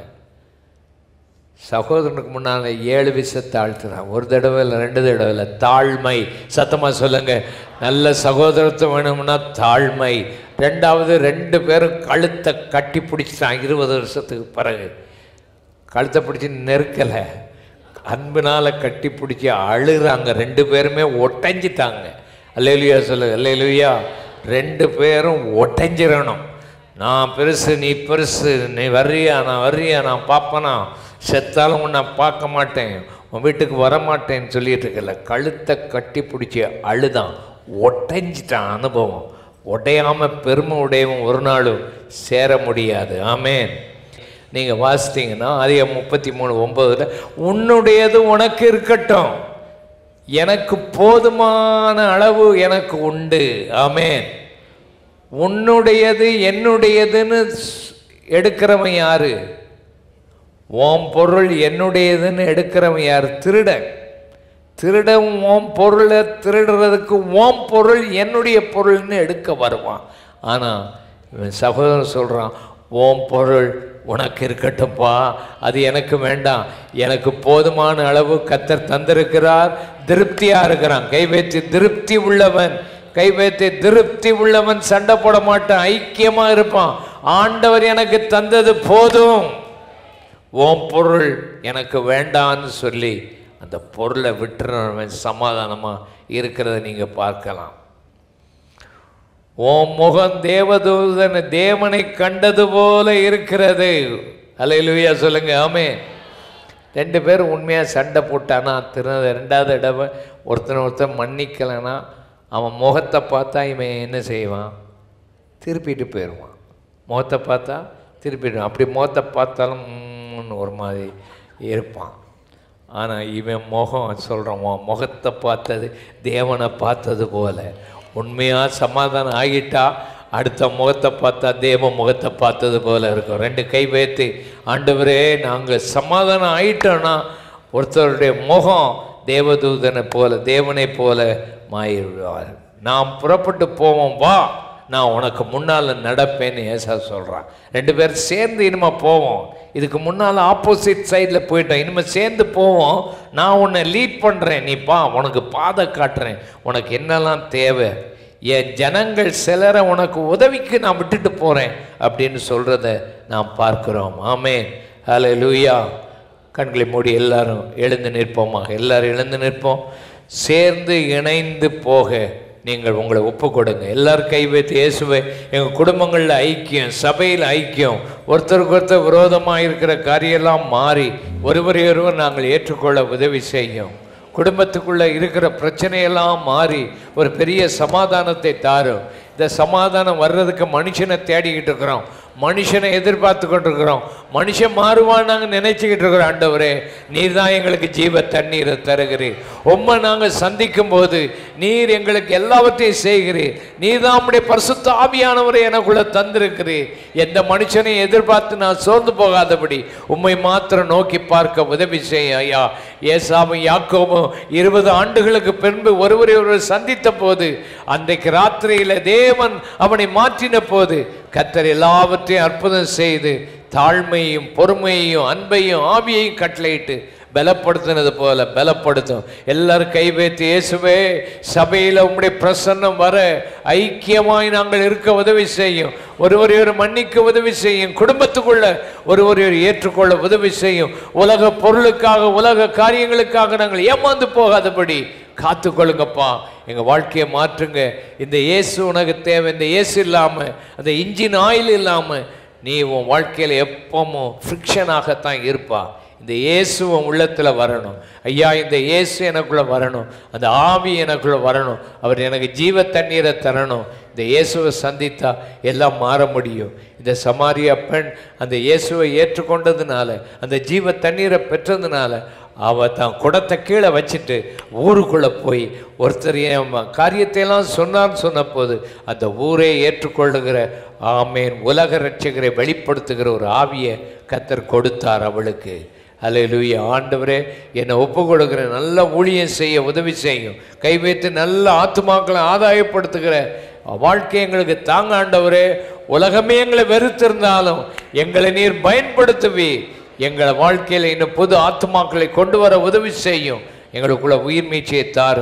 சகோதரனுக்கு முன்னால் ஏழு விஷத்தை தாழ்த்துறான் ஒரு தடவை இல்லை ரெண்டு தடவை இல்லை தாழ்மை சத்தமாக சொல்லுங்க நல்ல சகோதரத்துவம் வேணும்னா தாழ்மை ரெண்டாவது ரெண்டு பேரும் கழுத்தை கட்டி பிடிச்சிட்டான் இருபது வருஷத்துக்கு பிறகு கழுத்தை பிடிச்சி நெருக்கலை அன்புனால கட்டி பிடிச்சி அழுகிறாங்க ரெண்டு பேருமே ஒட்டஞ்சிட்டாங்க அல்லேலுயா சொல்லு அல்லேலுயா ரெண்டு பேரும் ஒட்டஞ்சிடணும் நான் பெருசு நீ பெருசு நீ வர்றியா நான் வர்றியா நான் பார்ப்பனா செத்தாலும் உன்னை பார்க்க மாட்டேன் உன் வீட்டுக்கு வர மாட்டேன்னு சொல்லிட்டு இருக்கல கழுத்தை கட்டி பிடிச்சி அழுதான் ஒட்டஞ்சிட்டான் அனுபவம் உடையாம பெருமை உடையவன் ஒரு நாளும் சேர முடியாது ஆமேன் நீங்கள் வாசித்தீங்கன்னா அதிக முப்பத்தி மூணு ஒன்பதுல உன்னுடையது உனக்கு இருக்கட்டும் எனக்கு போதுமான அளவு எனக்கு உண்டு ஆமேன் உன்னுடையது என்னுடையதுன்னு ஸ்- எடுக்கிறவன் யாரு உன் பொருள் என்னுடையதுன்னு எடுக்கிறவன் யார் திருடன் திருடன் உன் பொருளை திருடுறதுக்கு உன் பொருள் என்னுடைய பொருள்னு எடுக்க வருவான் ஆனால் இவன் சகோதரன் சொல்கிறான் உன் பொருள் உனக்கு இருக்கட்டும்ப்பா அது எனக்கு வேண்டாம் எனக்கு போதுமான அளவு கத்தர் தந்திருக்கிறார் திருப்தியாக இருக்கிறான் கை வைத்து திருப்தி உள்ளவன் கை வைத்து திருப்தி உள்ளவன் சண்டை போட மாட்டான் ஐக்கியமாக இருப்பான் ஆண்டவர் எனக்கு தந்தது போதும் உன் பொருள் எனக்கு வேண்டான்னு சொல்லி அந்த பொருளை விட்டுறவன் சமாதானமாக இருக்கிறத நீங்கள் பார்க்கலாம் உன் முகம் தேவதூதன் தேவனை கண்டது போல இருக்கிறது அல்லேலூயா சொல்லுங்க ஆமே ரெண்டு பேரும் உண்மையாக சண்டை போட்டானா திரு ரெண்டாவது தடவை ஒருத்தனை ஒருத்தன் மன்னிக்கலைன்னா அவன் முகத்தை பார்த்தா இவன் என்ன செய்வான் திருப்பிட்டு போயிடுவான் முகத்தை பார்த்தா திருப்பிடுவான் அப்படி முகத்தை பார்த்தாலும் ம்ம்னு ஒரு மாதிரி இருப்பான் ஆனால் இவன் முகம் சொல்கிறான் உன் முகத்தை பார்த்தது தேவனை பார்த்தது போல உண்மையாக சமாதானம் ஆகிட்டா அடுத்த முகத்தை பார்த்தா தேவ முகத்தை பார்த்தது போல இருக்கும் ரெண்டு கை வைத்து ஆண்டவரே நாங்கள் சமாதானம் ஆயிட்டோன்னா ஒருத்தருடைய முகம் தேவதூதனை போல தேவனை போல மாறிவிடுவார் நாம் புறப்பட்டு போவோம் வா நான் உனக்கு முன்னால் நடப்பேன்னு ஏசா சொல்கிறான் ரெண்டு பேரும் சேர்ந்து இனிமே போவோம் இதுக்கு முன்னால் ஆப்போசிட் சைடில் போயிட்டோம் இனிமேல் சேர்ந்து போவோம் நான் உன்னை லீட் பண்ணுறேன் நீ பா உனக்கு பாதை காட்டுறேன் உனக்கு என்னெல்லாம் தேவை என் ஜனங்கள் சிலரை உனக்கு உதவிக்கு நான் விட்டுட்டு போகிறேன் அப்படின்னு சொல்கிறத நாம் பார்க்கிறோம் ஆமேன் ஹலே லூயா கண்களை மூடி எல்லாரும் எழுந்து நிற்போமாக எல்லாரும் எழுந்து நிற்போம் சேர்ந்து இணைந்து போக நீங்கள் உங்களை ஒப்பு கொடுங்க எல்லாரும் கை வைத்து இயேசுவை எங்கள் குடும்பங்களில் ஐக்கியம் சபையில் ஐக்கியம் ஒருத்தருக்கு ஒருத்தர் விரோதமாக இருக்கிற காரியெல்லாம் மாறி ஒருவரை ஒருவர் நாங்கள் ஏற்றுக்கொள்ள உதவி செய்யும் குடும்பத்துக்குள்ளே இருக்கிற பிரச்சனையெல்லாம் மாறி ஒரு பெரிய சமாதானத்தை தாரும் இந்த சமாதானம் வர்றதுக்கு மனுஷனை தேடிக்கிட்டு இருக்கிறோம் மனுஷனை எதிர்பார்த்து கொண்டிருக்கிறோம் மனுஷன் மாறுவான் நாங்கள் நினைச்சுக்கிட்டு இருக்கிறோம் ஆண்டவரே நீர் தான் எங்களுக்கு ஜீவ தண்ணீரை தருகிறீர் உம்மை நாங்கள் சந்திக்கும் போது நீர் எங்களுக்கு எல்லாவற்றையும் செய்கிறீர் நீர் தான் உம்முடைய பரிசுத்த ஆவியானவரை எனக்குள்ள தந்திருக்கிறீர் எந்த மனுஷனையும் எதிர்பார்த்து நான் சோர்ந்து போகாதபடி உம்மை மாத்திரம் நோக்கி பார்க்க உதவி செய்ய ஐயா ஏசாமும் யாக்கோபும் இருபது ஆண்டுகளுக்கு பின்பு ஒருவரை ஒருவர் சந்தித்த போது அன்றைக்கு ராத்திரியில தேவன் அவனை மாற்றின போது கத்தர் எல்லாவற்றையும் அற்புதம் செய்து தாழ்மையும் பொறுமையையும் அன்பையும் ஆவியையும் கட்டளையிட்டு பலப்படுத்தினது போல பலப்படுத்தும் எல்லாரும் கை வைத்து இயேசுவே சபையில் உம்முடைய பிரசன்னம் வர ஐக்கியமாய் நாங்கள் இருக்க உதவி செய்யும் ஒருவரை ஒரு மன்னிக்க உதவி செய்யும் குடும்பத்துக்குள்ள ஒருவரை ஒரு ஏற்றுக்கொள்ள உதவி செய்யும் உலக பொருளுக்காக உலக காரியங்களுக்காக நாங்கள் ஏமாந்து போகாதபடி காத்துக்கொள்ளுங்கப்பா எங்கள் வாழ்க்கையை மாற்றுங்க இந்த இயேசு உனக்கு தேவை இந்த இயேசு இல்லாமல் அந்த இன்ஜின் ஆயில் இல்லாமல் நீ உன் வாழ்க்கையில் எப்பவும் ஃப்ரிக்ஷனாகத்தான் இருப்பா இந்த இயேசு உன் உள்ளத்தில் வரணும் ஐயா இந்த இயேசு எனக்குள்ளே வரணும் அந்த ஆவி எனக்குள்ளே வரணும் அவர் எனக்கு ஜீவ தண்ணீரை தரணும் இந்த இயேசுவை சந்தித்தா எல்லாம் மாற முடியும் இந்த சமாரியா பெண் அந்த இயேசுவை ஏற்றுக்கொண்டதுனால அந்த ஜீவ தண்ணீரை பெற்றதுனால அவ தான் குடத்தை கீழே வச்சுட்டு ஊருக்குள்ளே போய் ஒருத்தர் என் ம- காரியத்தையெல்லாம் சொன்னான்னு சொன்னபோது அந்த ஊரே ஏற்றுக்கொள்ளுகிற ஆமேன் உலக ரட்சகரை வெளிப்படுத்துகிற ஒரு ஆவியை கத்தர் கொடுத்தார் அவளுக்கு அல்லேலூயா ஆண்டவரே என்னை ஒப்பு கொடுக்கிற நல்ல ஊழியம் செய்ய உதவி செய்யும் கை வைத்து நல்ல ஆத்துமாக்களை ஆதாயப்படுத்துகிற வாழ்க்கை எங்களுக்கு தாங்க ஆண்டவரே உலகமே எங்களை வெறுத்திருந்தாலும் எங்களை நீர் பயன்படுத்துவீர் எங்களை வாழ்க்கையில் இன்னும் புது ஆத்துமாக்களை கொண்டு வர உதவி செய்யும் எங்களுக்குள்ள உயிர் மீட்சியை தாரும்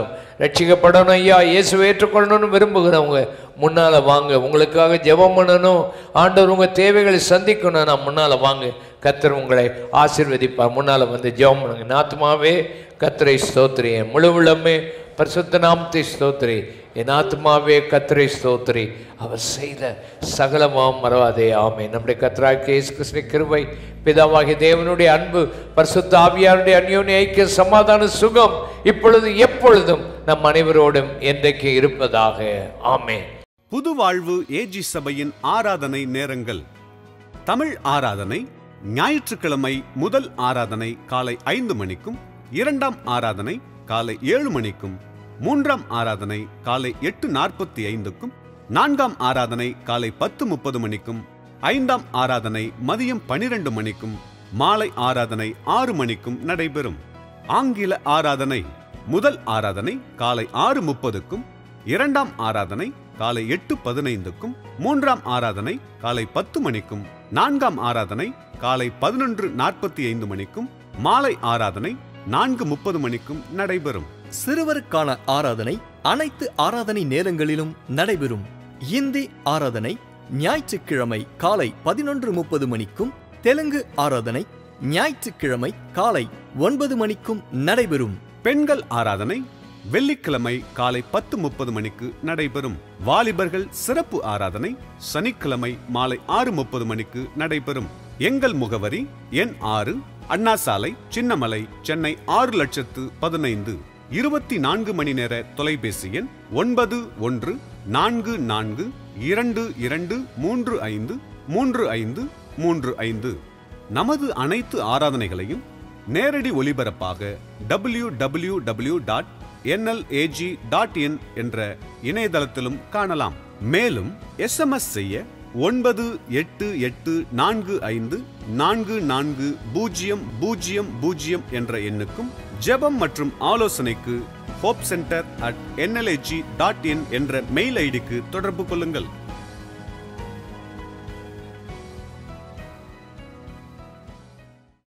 ரட்சிக்கப்படணும் ஐயா இயேசுவை ஏற்றுக்கொள்ளணும்னு விரும்புகிறவங்க முன்னால் வாங்க உங்களுக்காக ஜெபம் பண்ணணும் ஆண்டவர் உங்கள் தேவைகளை சந்திக்கணும் நான் முன்னால் வாங்க கத்தர் உங்களை ஆசீர்வதிப்பார் முன்னால் வந்து ஜெபம் பண்ணுங்க நாத்துமாவே கத்தரை ஸ்தோத்திரி என் முழு உள்ளமே பரிசுத்த நாமத்தை ஸ்தோத்திரி என் ஆத்மாவே கத்தரை ஸ்தோத்திரி அவர் செய்த சகலமாம் மறவாதே ஆமே நம்முடைய கத்தராகிய இயேசு கிறிஸ்துவின் கிருபை பிதாவாகிய தேவனுடைய அன்பு பரிசுத்த ஆவியாருடைய அந்யோன்ய ஐக்கிய சமாதான சுகம் இப்பொழுது எப்பொழுதும் நம் அனைவரோடும் என்றைக்கு இருப்பதாக ஆமென் புது வாழ்வு ஏஜி சபையின் ஆராதனை நேரங்கள் தமிழ் ஆராதனை ஞாயிற்றுக்கிழமை முதல் ஆராதனை காலை ஐந்து மணிக்கும் இரண்டாம் ஆராதனை காலை ஏழு மணிக்கும் மூன்றாம் ஆராதனை காலை எட்டு நாற்பத்தி ஐந்துக்கும் நான்காம் ஆராதனை காலை பத்து முப்பது மணிக்கும் ஐந்தாம் ஆராதனை மதியம் பனிரெண்டு மணிக்கும் மாலை ஆராதனை ஆறு மணிக்கும் நடைபெறும் ஆங்கில ஆராதனை முதல் ஆராதனை காலை ஆறு முப்பதுக்கும் இரண்டாம் ஆராதனை காலை எட்டு பதினைந்துக்கும் மூன்றாம் ஆராதனை காலை பத்து மணிக்கும் நான்காம் ஆராதனை காலை பதினொன்று நாற்பத்தி ஐந்து மணிக்கும் மாலை ஆராதனை நான்கு முப்பது மணிக்கும் நடைபெறும் சிறுவருக்கான ஆராதனை அனைத்து ஆராதனை நேரங்களிலும் நடைபெறும் இந்தி ஆராதனை ஞாயிற்றுக்கிழமை காலை பதினொன்று முப்பது மணிக்கும் தெலுங்கு ஆராதனை ஞாயிற்றுக்கிழமை காலை ஒன்பது மணிக்கும் நடைபெறும் பெண்கள் ஆராதனை வெள்ளிக்கிழமை காலை பத்து முப்பது மணிக்கு நடைபெறும் வாலிபர்கள் சிறப்பு ஆராதனை சனிக்கிழமை மாலை ஆறு முப்பது மணிக்கு நடைபெறும் எங்கள் முகவரி எண் ஆறு அண்ணா சாலை சின்னமலை சென்னை ஆறு லட்சத்து பதினைந்து இருபத்தி நான்கு மணி நேர தொலைபேசி எண் ஒன்பது ஒன்று நான்கு நான்கு இரண்டு இரண்டு மூன்று ஐந்து மூன்று ஐந்து மூன்று ஐந்து நமது அனைத்து ஆராதனைகளையும் நேரடி ஒலிபரப்பாக W W W dot NLAG dot in என்ற இணையதளத்திலும் காணலாம் மேலும் எஸ்எம்எஸ் செய்ய ஒன்பது எட்டு எட்டு நான்கு ஐந்து நான்கு நான்கு பூஜ்ஜியம் பூஜ்ஜியம் பூஜ்ஜியம் என்ற எண்ணுக்கும் ஜெபம் மற்றும் ஆலோசனைக்கு hope centre at NLAG dot in என்ற மெயில் ஐடிக்கு தொடர்பு கொள்ளுங்கள்